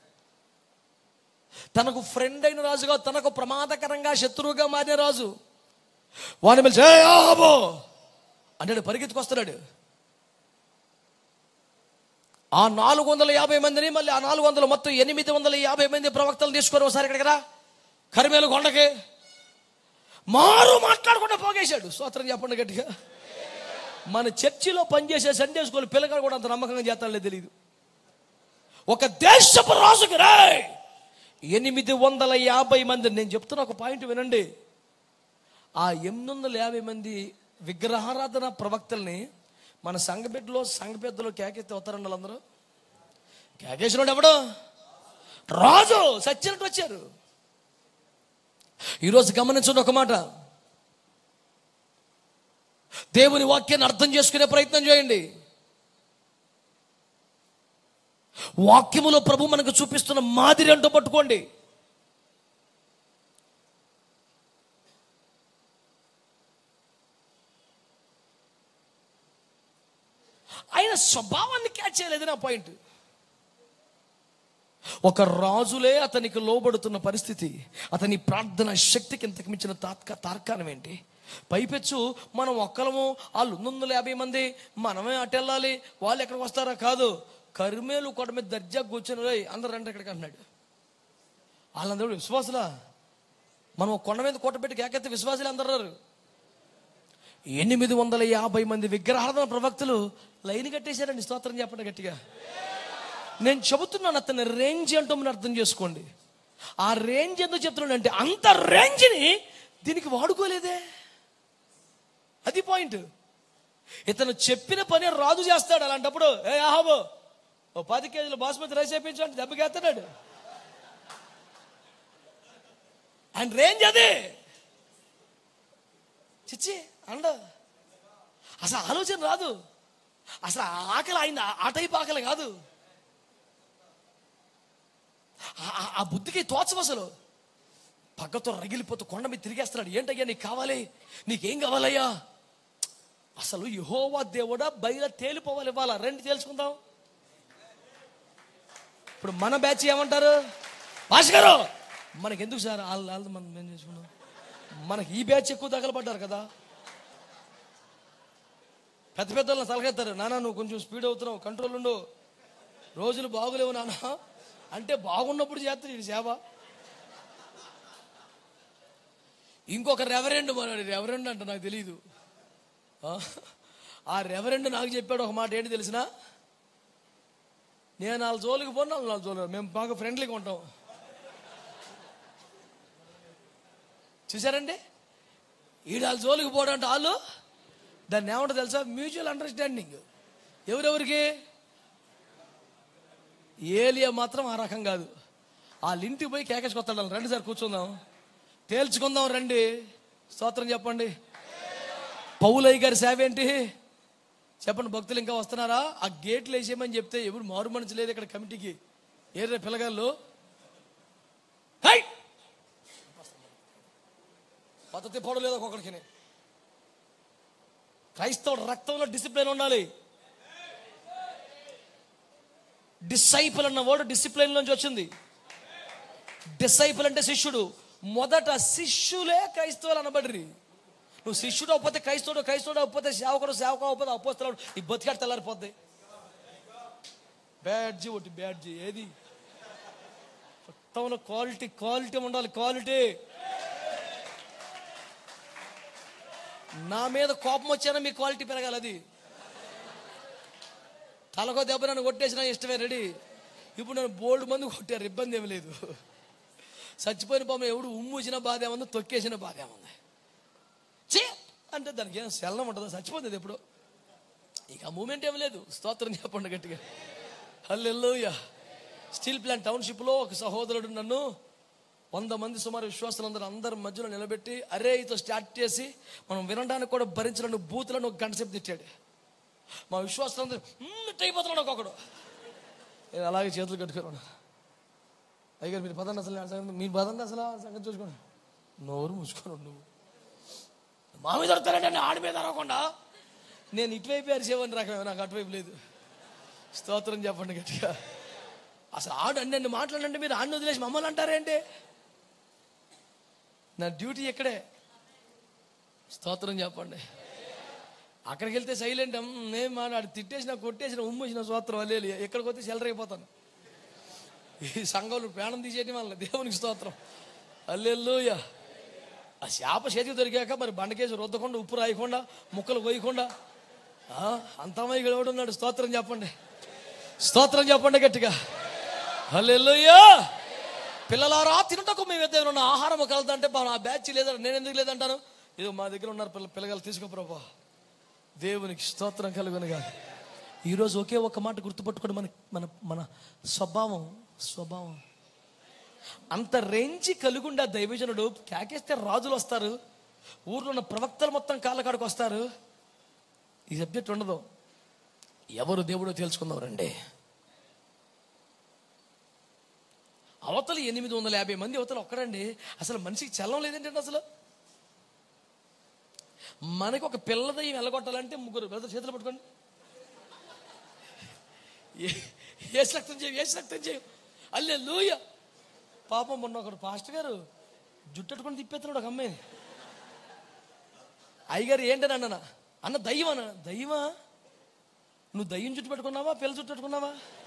తనకు ఫ్రెండ్ అయిన రాజుగా తనకు ప్రమాదకరంగా శత్రువుగా మారిన రాజు వాడిని పిలిచి "ఏయ్ ఆహాబు అంటే పరిగెత్తుకొస్తున్నాడు ఆ నాలుగు వందల యాభై మందిని మళ్ళీ ఆ నాలుగు వందల మొత్తం ఎనిమిది వందల యాభై మంది ప్రవక్తలు తీసుకొని ఒకసారి ఇక్కడికి రా కరిమేలు కొండకి మారు మాట్లాడకుండా పోగేశాడు స్తోత్రం చెప్పండి గట్టిగా మన చర్చిలో పనిచేసే సండే స్కూల్ పిల్లగాడు కూడా అంత నమ్మకంగా చేస్తాడో తెలియదు ఒక దేశపు రాజుకి రే ఎనిమిది వందల యాభై మంది నేను చెప్తున్న ఒక పాయింట్ వినండి ఆ ఎనిమిది వందల యాభై మంది విగ్రహారాధన ప్రవక్తల్ని మన సంఘ బిడ్డలో సంఘ పెద్దలో కేకెత్తి అవుతారండి వాళ్ళందరూ కేకేసినోడు ఎవడు రాజు సచ్చినట్టు వచ్చారు ఈరోజు గమనించండి ఒక మాట దేవుని వాక్యాన్ని అర్థం చేసుకునే ప్రయత్నం చేయండి వాక్యములో ప్రభు మనకు చూపిస్తున్న మాదిరి అంటూ పట్టుకోండి ఆయన స్వభావాన్ని క్యాచ్ చేయలేదు నా పాయింట్ ఒక రాజులే అతనికి లోబడుతున్న పరిస్థితి అతని ప్రార్థన శక్తికి ఇంతకు మించిన తాత్క తార్కాణం ఏంటి పైపెచ్చు మనం ఒక్కలము వాళ్ళు రెండు వందల యాభై మంది మనమే అటెళ్ళాలి వాళ్ళు ఎక్కడికి వస్తారా కాదు కరిమేలు కొడ మీద దర్జా కూర్చొని "రేయ్, అందరు రండి ఇక్కడికి అన్నాడు వాళ్ళందరూ విశ్వాసులా మనం ఒక కొండ మీద కోట పెట్టి కేకెత్తే విశ్వాసులు అందరు ఎనిమిది వందల యాభై మంది విగ్రహారాధన ప్రవక్తలు లైన్ కట్టేశారండి స్తోత్రం చెప్పండి గట్టిగా నేను చెబుతున్నాను అతని రేంజ్ ఏంటో మీరు అర్థం చేసుకోండి ఆ రేంజ్ ఎందుకు చెప్తున్నాను అంటే అంత రేంజ్ని దీనికి వాడుకోలేదే అది పాయింట్ ఇతను చెప్పిన పని రాజు చేస్తాడు అలాంటప్పుడు ఏ ఆహాబో ఓ పది కేజీలు బాస్మతి రైస్ వేయించు అంటే దెబ్బకేస్తాడు ఆయన రేంజ్ అదే చిచ్చి అండ అసలు ఆలోచన రాదు అసలు ఆ ఆకలి ఆయన ఆ టైప్ ఆకలి కాదు ఆ- ఆ- ఆ బుద్ధికి తోచం అసలు పగ్గతో రగిలిపోతూ కొండ మీద తిరిగేస్తున్నాడు ఏంటయ్యా నీకు కావాలి నీకేం కావాలయ్యా అసలు యహోవా దేవుడా బయట తేలిపోవాలి ఇవ్వాలా రండి తేల్చుకుందాం ఇప్పుడు మన బ్యాచ్ ఏమంటారు భాష గారు మనకి ఎందుకు సార్ వాళ్ళు వాళ్ళు మనం ఏం చేసుకున్నాం మనకి ఈ బ్యాచ్ ఎక్కువ తగలబడ్డారు కదా పెద్ద పెద్ద వాళ్ళని తలకెత్తారు నాన్న నువ్వు కొంచెం స్పీడ్ అవుతున్నావు కంట్రోల్ ఉండు రోజులు బాగులేవు నాన్న అంటే బాగున్నప్పుడు చేస్తాడు ఇది సేవ ఇంకొక రెవరెండ్ మనోడు రెవరెండ్ అంట నాకు తెలియదు ఆ? ఆ రెవరెండ్ నాకు చెప్పాడు ఒక మాట ఏంటి తెలిసిన నేను నాలుగు జోలికి పోను వాళ్ళు నాలుగు జోలు మేము బాగా ఫ్రెండ్లీగా ఉంటాం చూసారండి ఈ నాలుగు జోలికి పోవడం అంటే వాళ్ళు దాన్ని ఏమంటో తెలుసా మ్యూచువల్ అండర్స్టాండింగ్ ఎవరెవరికి ఏలియా మాత్రం ఆ రకం కాదు వాళ్ళ ఇంటికి పోయి కేకేసుకొస్తాడు రండి సార్ కూర్చుందాం తేల్చుకుందాం రండి స్తోత్రం చెప్పండి పౌలయ్య గారి సేవ ఏంటి చెప్పండి భక్తులు ఇంకా వస్తున్నారా ఆ గేట్లు వేసేయమని చెప్తే ఎవరు మారు మనసు లేదు ఇక్కడ కమిటీకి ఏరే పిల్లగాళ్ళు హై పద్ధతి పొడలేదు ఒక్కొక్కడికి క్రైస్తవుడు రక్తంలో డిసిప్లిన్ ఉండాలి డిసైపుల్ అన్న వర్డ్ డిసిప్లిన్ నుంచి వచ్చింది డిసైపుల్ అంటే శిష్యుడు మొదట శిష్యులే క్రైస్తవులు అనబడిరి నువ్వు శిష్యుడు అవ్వకపోతే క్రైస్తవుడు క్రైస్తవుడు అవ్వకపోతే సేవకుడు సేవకుడు అవ్వకపోతే అపోస్తలు ఈ బతికాడు తెల్లారిపోద్ది బ్యాడ్జీ ఒకటి బ్యాడ్జీ ఏది మొత్తంలో క్వాలిటీ క్వాలిటీ ఉండాలి క్వాలిటీ నా మీద కోపం వచ్చానా మీ క్వాలిటీ పెరగాలి అది తలకో దెబ్బ నన్ను కొట్టేసిన ఇష్టమే రెడీ ఇప్పుడు నన్ను బోల్డ్ మంది కొట్టారు ఇబ్బంది ఏమి లేదు చచ్చిపోయిన పాపం ఎవడు ఉమ్మూసిన బాధ ఏముంది తొక్కేసిన బాధ ఏముంది చే అంటే దానికి ఏం శలనం ఉంటుందో చచ్చిపోతుంది ఎప్పుడు ఇక ఆ మూమెంట్ ఏం లేదు స్తోత్రం చెప్పండి గట్టిగా హల్లెలూయా స్టీల్ ప్లాంట్ టౌన్షిప్లో ఒక సహోదరుడు నన్ను వంద మంది సుమారు విశ్వాసులందరూ అందరి మధ్యలో నిలబెట్టి అరే ఇతో స్టార్ట్ చేసి మనం వినడానికి కూడా భరించలేని బూతులను ఒక గంట సేపు తిట్టాడు మా విశ్వాసులందరూ అయిపోతున్నాడు ఒక్కొక్కడు నేను అలాగే చేతులు కట్టుకున్నాను అయ్యారు మీరు పదండి అసలు ఆ సంగతి- మీరు పదండి అసలు ఆ సంగతి చూసుకోండి నోరు మూసుకోను నువ్వు మా మీద అడుగుతారంటే నేను ఆడి మీద అరవకుండా నేను ఇటువైపు అరిసేవని రకమే నాకు అటువైపు లేదు స్తోత్రం చెప్పండి గట్టిగా అసలు ఆడు అన్ని మాట్లాడండి మీరు ఆడిని వదిలేసి మమ్మల్ని అంటారేంటి నా డ్యూటీ ఎక్కడే స్తోత్రం చెప్పండి అక్కడికి వెళ్తే సైలెంట్ నేను మాట్లాడి తిట్టేసిన కొట్టేసిన ఉమ్మేసిన స్తోత్రం అల్లేలి ఎక్కడికి వస్తే సెలర్ అయిపోతాను ఈ సంఘంలో ప్రాణం తీసేయటం వల్ల దేవునికి స్తోత్రం అల్లెల్లుయ ఆ చేప చేతికి దొరికాక మరి బండకేసి రుద్దకుండా ఉప్పు రాయకుండా ముక్కలు పోయకుండా ఆ, అంతమై ఉన్నాడు స్తోత్రం చెప్పండి స్తోత్రం చెప్పండి గట్టిగా హల్లెలూయా పిల్లలారా తినటకు మేము దగ్గర ఉన్న ఆహారం కలదంటే బా నా బ్యాచ్ లేదంటే నేను ఎందుకు లేదంటాను ఇదిగో మా దగ్గర ఉన్నారు పిల్ల పిల్లగాలు తీసుకో ప్రభా దేవునికి స్తోత్రం కలుగునుగా ఈరోజు ఒకే ఒక్క మాట గుర్తుపట్టుకోండి మన మన మన స్వభావం స్వభావం అంత రేంజి కలుగుండా దైవజనుడు కేకేస్తే రాజులు వస్తారు ఊర్లో ఉన్న ప్రవక్తలు మొత్తం కాళ్ళకాడికి వస్తారు ఈ సబ్జెక్ట్ ఉండదు ఎవరు దేవుడో తెలుసుకుందాం రండి అవతల ఎనిమిది వందల యాభై మంది అవతల ఒక్కడండి అసలు మనిషికి చల్లం లేదంటే అసలు మనకి ఒక పిల్లదయ్యి వెళ్ళగొట్టాలంటే ముగ్గురు బ్రదర్ చేతులు పట్టుకోండి ఏ- ఏ రక్తం చేయం ఏ రక్తం చేయం అల్లే లూయ పాపం మొన్న ఒకడు పాస్టర్ గారు జుట్టట్టుకొని తిప్పేస్తున్నాడు ఒక అమ్మాయిని అయ్యగారు ఏంటని అన్న అన్న దయ్యం అన్న దయ్యమా నువ్వు దయ్యం జుట్టు పెట్టుకున్నావా పిల్ల జుట్టు పెట్టుకున్నావా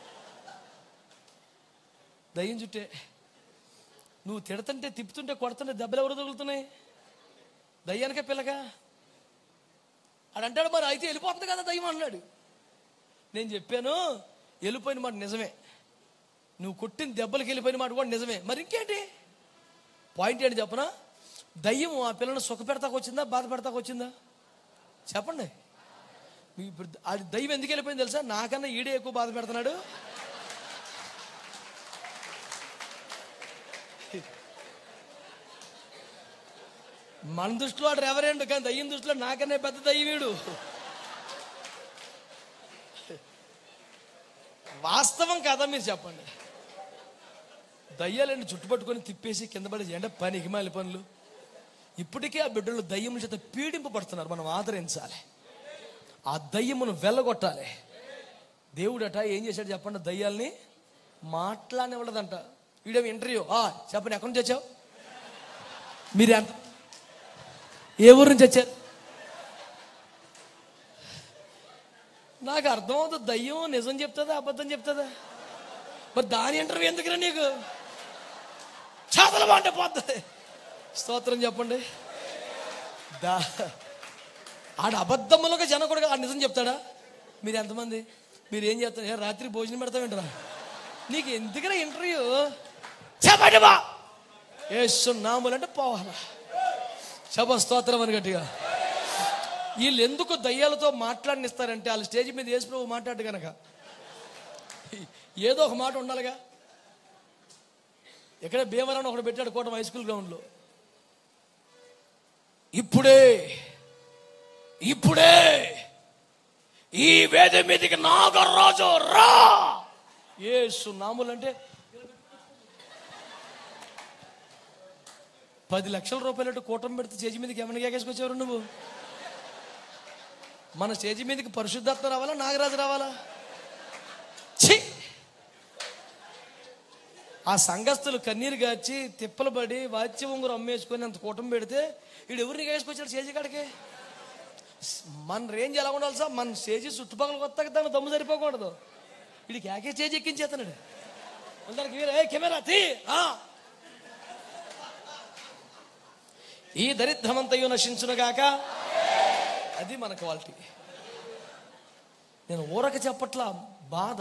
దయ్యం జుట్టే నువ్వు తిడుతుంటే తిప్పుతుంటే కొడుతుంటే దెబ్బలు ఎవరు తగులుతున్నాయి దయ్యానికే పిల్లగా ఆడు అంటాడు మరి అయితే వెళ్ళిపోతుంది కదా దయ్యం అన్నాడు నేను చెప్పాను వెళ్ళిపోయిన మాట నిజమే నువ్వు కొట్టిన దెబ్బలకి వెళ్ళిపోయిన మాట కూడా నిజమే మరి ఇంకేంటి పాయింట్ ఏంటి చెప్పనా దయ్యం ఆ పిల్లని సుఖ పెడతాకు వచ్చిందా బాధ పెడతాకు వచ్చిందా చెప్పండి మీ ఇప్పుడు అది దయ్యం ఎందుకు వెళ్ళిపోయింది తెలుసా నాకన్నా ఈడే ఎక్కువ బాధ పెడుతున్నాడు మన దృష్టిలో వాడు రెవరెండ్ కానీ దయ్యం దృష్టిలో నాకన్నా పెద్ద దయ్యం వీడు వాస్తవం కదా మీరు చెప్పండి దయ్యాలండి చుట్టుపట్టుకొని తిప్పేసి కింద పడేసి అంటే పని హిమాలి పనులు ఇప్పటికే ఆ బిడ్డలు దయ్యముల చేత పీడింపబడుతున్నారు మనం ఆదరించాలి ఆ దయ్యమును వెళ్ళగొట్టాలి దేవుడట ఏం చేశాడు చెప్పండి దయ్యాల్ని మాట్లాడనివ్వలేదంట వీడేమి ఇంటర్వ్యూ ఆ చెప్పండి ఎక్కడి నుంచి వచ్చావు మీరు ఎంత ఏ ఊరు నుంచి వచ్చారు నాకు అర్థమవుతుంది దయ్యం నిజం చెప్తుందా అబద్ధం చెప్తుందా మరి దాని ఇంటర్వ్యూ ఎందుకురా నీకు చేతల మాట పోతుంది స్తోత్రం చెప్పండి దా ఆడ అబద్ధములుగా జనకుడుగా ఆ నిజం చెప్తాడా మీరు ఎంతమంది మీరు ఏం చేస్తారు ఏ రాత్రి భోజనం పెడతామేంటరా నీకు ఎందుకురా ఇంటర్వ్యూ చెప్పండి బా ఏసునాములు అంటే పోవాలా శబ స్తోత్రం అని గట్టిగా వీళ్ళు ఎందుకు దయ్యాలతో మాట్లాడినిస్తారంటే వాళ్ళ స్టేజ్ మీద యేసు ప్రభు మాట్లాడు కనుక ఏదో ఒక మాట ఉండాలిగా ఇక్కడ భీమరాన్ని ఒకడు పెట్టాడు కోటం హై స్కూల్ గ్రౌండ్లో ఇప్పుడే ఇప్పుడే ఈ వేద మీదకి నాగరాజు రా ఏసు నాములు అంటే పది లక్షల రూపాయలు కూటమి పెడితే స్టేజ్ మీదకి ఏమైనా కేకేసుకొచ్చారు నువ్వు మన స్టేజ్ మీదకి పరిశుద్ధాత్మ రావాలా నాగరాజు రావాలా ఛీ ఆ సంఘస్థులు కన్నీరు గార్చి తిప్పలు పడి వాచ్య ఉంగురు అమ్మేసుకొని అంత కూటమి పెడితే వీడు ఎవరిని వేసుకొచ్చాడు స్టేజ్ కాడికి మన రేంజ్ ఎలా ఉండాలి సార్ మన స్టేజ్ చుట్టుపక్కల కొత్తగా దాన్ని దమ్ము సరిపోకూడదు వీడికి ఏకే స్టేజ్ ఎక్కించేస్తున్నాడు అందరికి ఏ కెమెరా తీ ఆ. ఈ దరిద్రమంతయు నశించునుగాక అది మన క్వాలిటీ నేను ఊరక చెప్పట్లా బాధ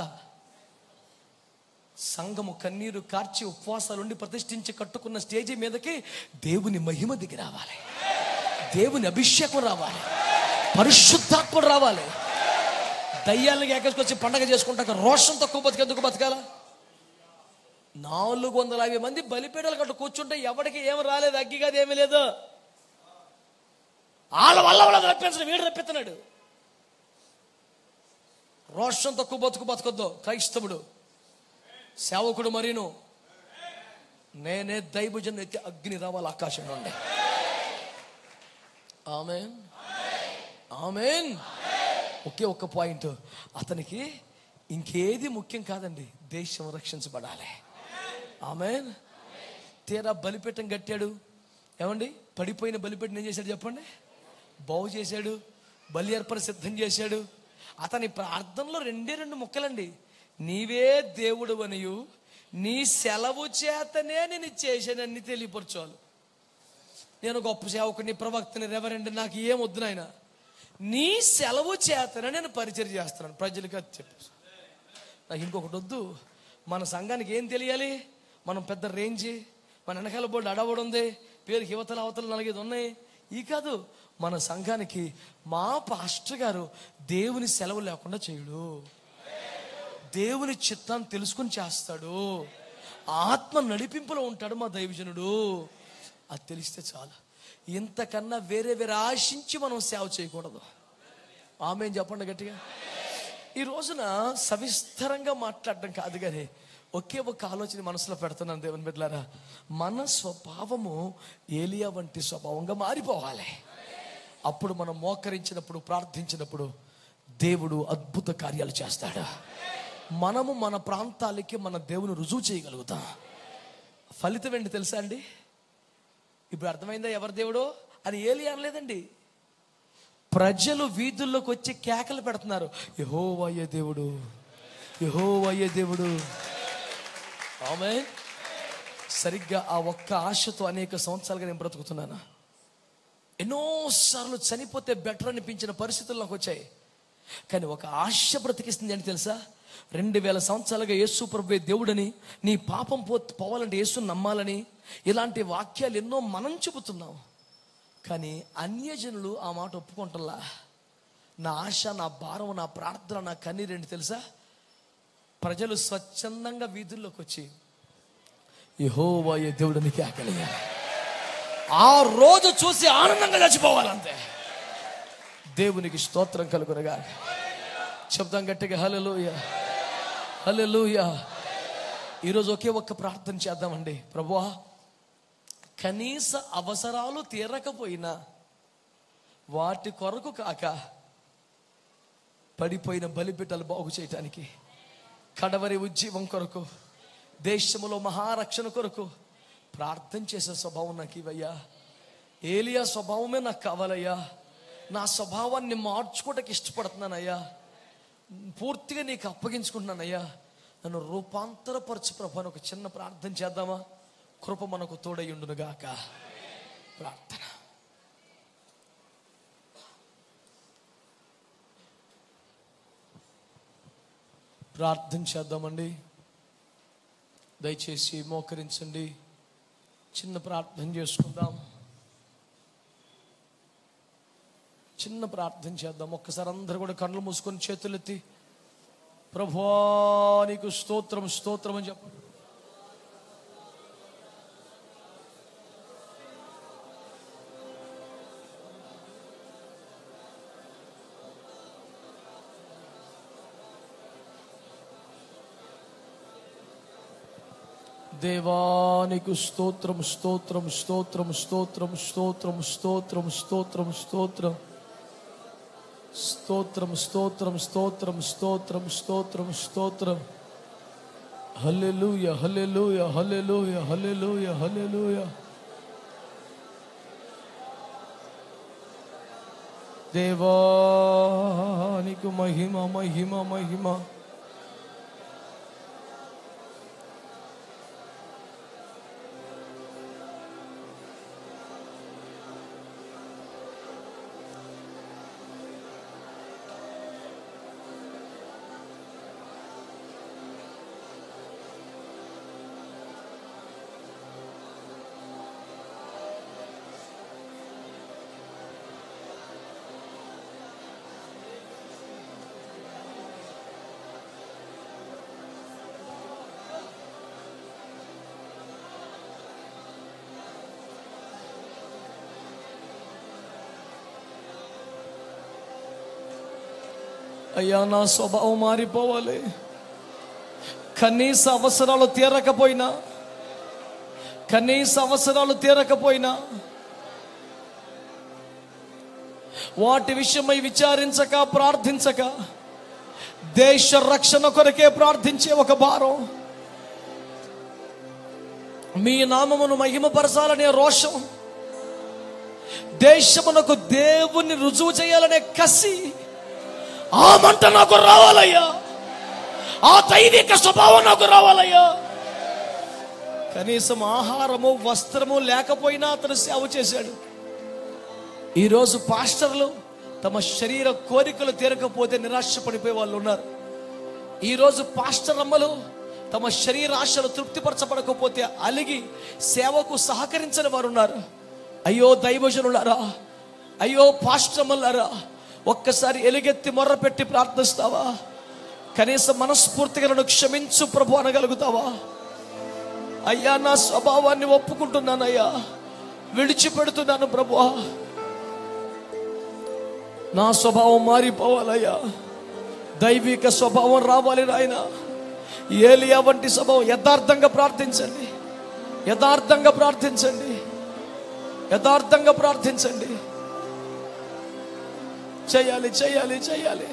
సంఘము కన్నీరు కార్చి ఉపవాసాలుండి ప్రతిష్ఠించి కట్టుకున్న స్టేజి మీదకి దేవుని మహిమ దిగి రావాలి దేవుని అభిషేకం రావాలి పరిశుద్ధాత్ముడు రావాలి దయ్యాలను ఏకేసుకొచ్చి పండగ చేసుకుంటాక రోషం తక్కువ బతికెందుకు బతకాల నాలుగు వందల యాభై మంది బలిపీడలు కట్టు కూర్చుంటే ఎవరికి ఏం రాలేదు అగ్గి కాదు ఏమీ లేదు వాళ్ళ వల్ల వాళ్ళ రప్పించడం వీడు రప్పిస్తున్నాడు రోషం తక్కువ బతుకు బతకొద్దు క్రైస్తవుడు సేవకుడు మరీను నేనే దైవజన్ అయితే అగ్ని రావాలి ఆకాశం నుండి ఆమెన్ ఆమెన్ ఒకే ఒక్క పాయింట్ అతనికి ఇంకేది ముఖ్యం కాదండి దేశం రక్షించబడాలి ఆమెన్ తీరా బలిపీఠం కట్టాడు ఏమండి పడిపోయిన బలిపీఠం ఏం చేశాడు చెప్పండి బాగు చేశాడు బలి అర్పణ సిద్ధం చేశాడు అతని ప్రార్థనలో రెండే రెండు ముక్కలండి నీవే దేవుడు అనియు నీ సెలవు చేతనే నేను చేశానని తెలియపరచాలి నేను గొప్ప సేవకుని ప్రవక్తని రెవరెండ్ నాకు ఏం వద్దు నాయన నీ సెలవు చేతనే నేను పరిచయం చేస్తున్నాను ప్రజలకు అది చెప్పు నాకు ఇంకొకటి వద్దు మన సంఘానికి ఏం తెలియాలి మనం పెద్ద రేంజ్ మన వెనకాల బోర్డు అడవడు ఉంది పేరుకి యువతల అవతల నలిగేది ఉన్నాయి ఈ కాదు మన సంఘానికి మా పాస్టర్ గారు దేవుని సెలవు లేకుండా చేయడు దేవుని చిత్తాన్ని తెలుసుకుని చేస్తాడు ఆత్మ నడిపింపులో ఉంటాడు మా దైవజనుడు అది తెలిస్తే చాలు ఇంతకన్నా వేరే వేరే ఆశించి మనం సేవ చేయకూడదు ఆమె చెప్పండి గట్టిగా ఈ రోజున సవిస్తరంగా మాట్లాడడం కాదు కానీ ఒకే ఒక ఆలోచన మనసులో పెడుతున్నాను దేవుని బిడ్డలారా మన స్వభావము ఏలియా వంటి స్వభావంగా మారిపోవాలి అప్పుడు మనం మోకరించినప్పుడు ప్రార్థించినప్పుడు దేవుడు అద్భుత కార్యాలు చేస్తాడు మనము మన ప్రాంతాలకి మన దేవుని రుజువు చేయగలుగుతాం ఫలితం ఏంటి తెలుసా అండి ఇప్పుడు అర్థమైందా ఎవరి దేవుడో అని ఏలి అనలేదండి ప్రజలు వీధుల్లోకి వచ్చి కేకలు పెడుతున్నారు యహో అయ్యే దేవుడు యహో అయ్యే దేవుడు ఆమె సరిగ్గా ఆ ఒక్క ఆశతో అనేక సంవత్సరాలుగా నేను బ్రతుకుతున్నాను ఎన్నోసార్లు చనిపోతే బెటర్ అనిపించిన పరిస్థితులు నాకు వచ్చాయి కానీ ఒక ఆశ బ్రతికిస్తుంది అని తెలుసా రెండు వేల సంవత్సరాలుగా యేసు ప్రభు దేవుడని నీ పాపం పో పోవాలంటే యేసు నమ్మాలని ఇలాంటి వాక్యాలు ఎన్నో మనం చెబుతున్నాం కానీ అన్యజనులు ఆ మాట ఒప్పుకుంటల్లా నా ఆశ నా భారం నా ప్రార్థన నా కన్నీరేంటి తెలుసా ప్రజలు స్వచ్ఛందంగా వీధుల్లోకి వచ్చి యహోవాయ దేవుడిని కేకలేయాలి ఆ రోజు చూసి ఆనందంగా చచ్చిపోవాలంతే దేవునికి స్తోత్రం కలుగునగా చెప్దాం గట్టిగా హలలుయ హలలుయ ఈరోజు ఒకే ఒక్క ప్రార్థన చేద్దామండి ప్రభువా కనీస అవసరాలు తీరకపోయినా వాటి కొరకు కాక పడిపోయిన బలిబిడ్డలు బాగు చేయటానికి కడవరి ఉజ్జీవం కొరకు దేశములో మహారక్షణ కొరకు ప్రార్థన చేసే స్వభావం నాకు ఇవయ్యా ఏలియా స్వభావమే నాకు కావాలయ్యా నా స్వభావాన్ని మార్చుకోవటానికి ఇష్టపడుతున్నానయ్యా పూర్తిగా నీకు అప్పగించుకుంటున్నానయ్యా నన్ను రూపాంతరపరచు ప్రభు అని ఒక చిన్న ప్రార్థన చేద్దామా కృప మనకు తోడయ్యుండును గాక ప్రార్థన ప్రార్థన చేద్దామండి దయచేసి మోకరించండి చిన్న ప్రార్థన చేసుకుందాం చిన్న ప్రార్థన చేద్దాం ఒక్కసారి అందరు కూడా కళ్ళు మూసుకొని చేతులెత్తి ప్రభువా నీకు స్తోత్రం స్తోత్రం అని చెప్పండి దేవానికి స్తోత్రం స్తోత్రం స్తోత్రం స్తోత్రం స్తోత్రం స్తోత్రం స్తోత్రం స్తోత్రం స్తోత్రం స్తోత్రం స్తోత్రం స్తోత్రం స్తోత్రం స్తోత్రం హల్లెలూయ హల్లెలూయ హల్లెలూయ హల్లెలూయ హల్లెలూయ దేవానికి మహిమ మహిమ మహిమ అయ్యా నా స్వభావం మారిపోవాలి కనీస అవసరాలు తీరకపోయినా కనీస అవసరాలు తీరకపోయినా వాటి విషయమై విచారించక ప్రార్థించక దేశ రక్షణ కొరకే ప్రార్థించే ఒక భారం మీ నామమును మహిమపరచాలనే రోషం దేశమునకు దేవుణ్ణి రుజువు చేయాలనే కసి ఆ మంట నాకు రావాలయ్యా ఆ దైవిక స్వభావం నాకు రావాలయ్యా కనీసం ఆహారము వస్త్రము లేకపోయినా అతను సేవ చేశాడు ఈరోజు పాస్టర్లు తమ శరీర కోరికలు తీరకపోతే నిరాశపడిపోయే వాళ్ళు ఉన్నారు ఈరోజు పాస్టర్ అమ్మలు తమ శరీర ఆశలు తృప్తిపరచబడకపోతే అలిగి సేవకు సహకరించని వారు ఉన్నారు అయ్యో దైవజనులారా అయ్యో పాస్టమ్మలారా ఒక్కసారి ఎలుగెత్తి మొర్ర పెట్టి ప్రార్థిస్తావా కనీసం మనస్ఫూర్తిగా నన్ను క్షమించు ప్రభు అనగలుగుతావా అయ్యా నా స్వభావాన్ని ఒప్పుకుంటున్నానయ్యా విడిచిపెడుతున్నాను ప్రభు నా స్వభావం మారిపోవాలయ్యా దైవిక స్వభావం రావాలి నాయన ఏలియా వంటి స్వభావం యథార్థంగా ప్రార్థించండి యథార్థంగా ప్రార్థించండి యథార్థంగా ప్రార్థించండి చేయాలి చేయాలి చేయాలి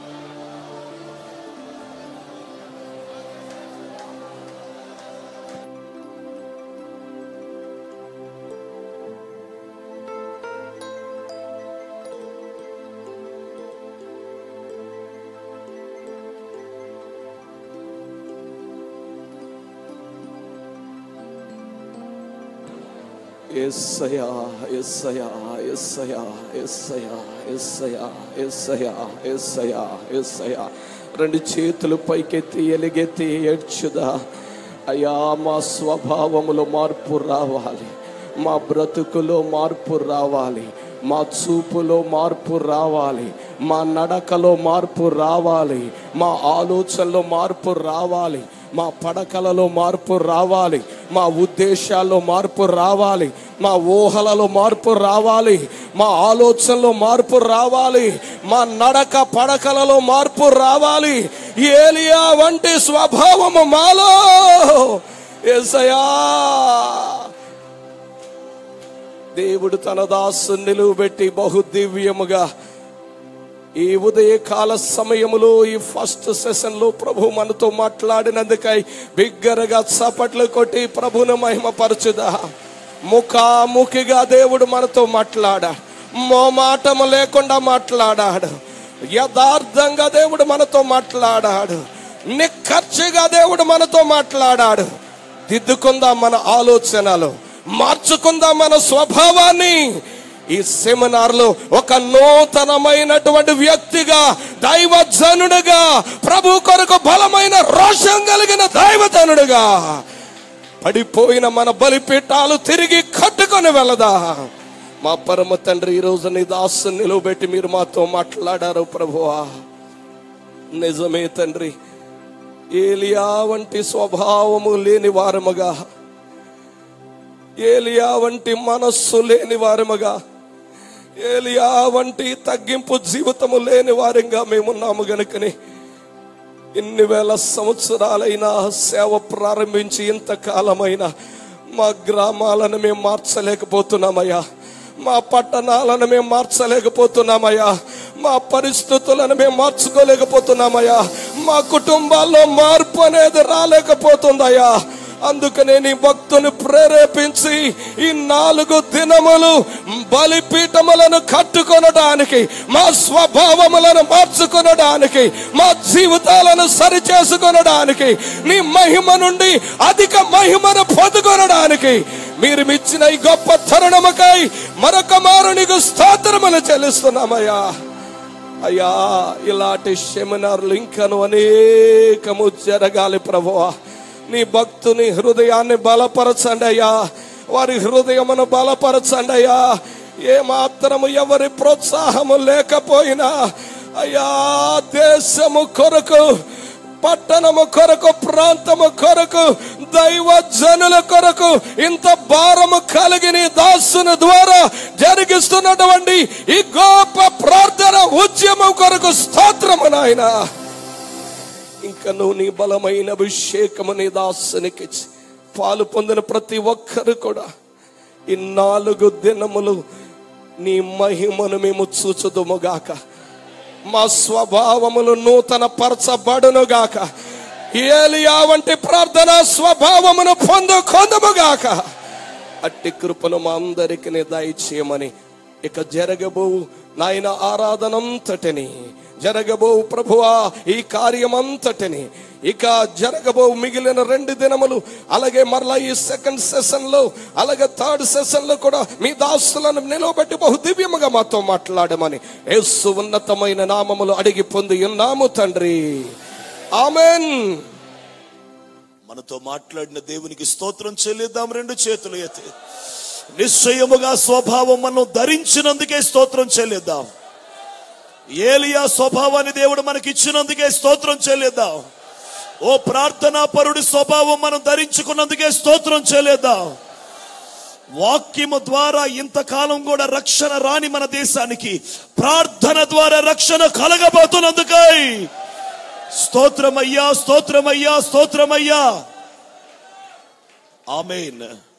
ఎస్సయా ఎస్సయా ఎస్సయా ఎస్సయా ఎస్సయా ఎస్సయా ఎస్సయా ఎస్సయా రెండు చేతులు పైకెత్తి ఎలుగెత్తి ఏడ్చుదా అయ్యా మా స్వభావములో మార్పు రావాలి మా బ్రతుకులో మార్పు రావాలి మా చూపులో మార్పు రావాలి మా నడకలో మార్పు రావాలి మా ఆలోచనలో మార్పు రావాలి మా పడకలలో మార్పు రావాలి మా ఉద్దేశాల్లో మార్పు రావాలి మా ఊహలలో మార్పు రావాలి మా ఆలోచనలో మార్పు రావాలి మా నడక పడకలలో మార్పు రావాలి ఏలియా వంటి స్వభావము మాలో ఎసయా దేవుడు తన దాసు నిలువబెట్టి బహు దివ్యముగా ఈ ఉదయకాల సమయములో ఈ ఫస్ట్ సెషన్ లో ప్రభు మనతో మాట్లాడినందుకై బిగ్గరగా చప్పట్లు కొట్టి ప్రభును మహిమపరచుదా ముఖాముఖిగా దేవుడు మనతో మాట్లాడా మోమాటము లేకుండా మాట్లాడాడు యథార్థంగా దేవుడు మనతో మాట్లాడాడు నిక్కర్చిగా దేవుడు మనతో మాట్లాడాడు దిద్దుకుందాం మన ఆలోచనలు మార్చుకుందాం మన స్వభావాన్ని ఈ సెమినార్ లో ఒక నూతనమైనటువంటి వ్యక్తిగా దైవజనుడుగా ప్రభు కొరకు బలమైన రోషం కలిగిన దైవజనుడుగా పడిపోయిన మన బలిపీఠాలు తిరిగి కట్టుకొని వెళదా మా పరమ తండ్రి ఈ రోజు నీ దాసు నిలువబెట్టి మీరు మాతో మాట్లాడారు ప్రభువా నిజమే తండ్రి ఏలియా వంటి స్వభావము లేని వారముగా ఏలియా వంటి మనస్సు లేని వారముగా ఏలియా వంటి తగ్గింపు జీవితము లేని వారంగా మేమున్నాము గనుకని ఎన్ని వేల సంవత్సరాలైనా సేవ ప్రారంభించి ఇంతకాలమైనా మా గ్రామాలను మేము మార్చలేకపోతున్నామయ్యా మా పట్టణాలను మేము మార్చలేకపోతున్నామయ్యా మా పరిస్థితులను మేము మార్చుకోలేకపోతున్నామయ్యా మా కుటుంబాల్లో మార్పు అనేది రాలేకపోతుందయ్యా అందుకనే నీ భక్తుని ప్రేరేపించి ఈ నాలుగు దినములు బలిపీఠములను కట్టుకొనడానికి మా స్వభావములను మార్చుకొనడానికి మా జీవితాలను సరిచేసుకొనడానికి నీ మహిమ నుండి అధిక మహిమను పొందుకొనడానికి మీరు ఇచ్చిన ఈ గొప్ప తరుణముకై మరొక మారు నీకు స్తోత్రములు చెల్లిస్తున్నామయ్యా అయ్యా ఇలాంటి సెమినార్లు ఇంకను అనేకము జరగాలి ప్రభువా నీ భక్తుని హృదయాన్ని బలపరచండి అయ్యా వారి హృదయమును బలపరచండి అయ్యా ఏ మాత్రము ఎవరి ప్రోత్సాహము లేకపోయినా అయ్యా దేశము కొరకు పట్టణము కొరకు ప్రాంతము కొరకు దైవ జనుల కొరకు ఇంత భారము కలిగిన ఈ దాసుని ద్వారా జరిగిస్తున్నటువంటి ఈ గొప్ప ప్రార్థన ఉద్యమం కొరకు స్తోత్రము నాయనా ఇంకా నువ్వు నీ బలమైన అభిషేకము నీ దాసునికి ఇచ్చి పాలు పొందిన ప్రతి ఒక్కరు కూడా ఈ నాలుగు దినములు నీ మహిమను మేము చూచుదుముగాక మా స్వభావములు నూతన పరచబడునుగాక ఏలియా వంటి ప్రార్థన స్వభావమును పొందుకొందుముగాక అట్టి కృపను మా అందరికి దయచేయమని ఇక జరగబో నాయన ఆరాధనంతటిని జరగబో ప్రభువా ఈ కార్యమంతటిని ఇక జరగబో మిగిలిన రెండు దినములు అలాగే మరలా ఈ సెకండ్ సెషన్ లో అలాగే థర్డ్ సెషన్ లో కూడా మీ దాసులను నిలవబెట్టి బహు దివ్యముగా మాతో మాట్లాడమని యేసు ఉన్నతమైన నామములు అడిగి పొంది ఉన్నాము తండ్రి ఆమెన్ మనతో మాట్లాడిన దేవునికి స్తోత్రం చెల్లిద్దాం రెండు చేతులు ఎత్తి నిశ్చయముగా స్వభావం మనం ధరించినందుకే స్తోత్రం చెల్లిద్దాం ఏలియా స్వభావాన్ని దేవుడు మనకి ఇచ్చినందుకే స్తోత్రం చెల్లిద్దాం ఓ ప్రార్థనా పరుడి స్వభావం మనం ధరించుకున్నందుకే స్తోత్రం చెల్లిద్దాం వాక్యము ద్వారా ఇంతకాలం కూడా రక్షణ రాని మన దేశానికి ప్రార్థన ద్వారా రక్షణ కలగబోతున్నందుకై స్తోత్రమయ్యా స్తోత్రమయ్యా స్తోత్రమయ్యా ఆమెన్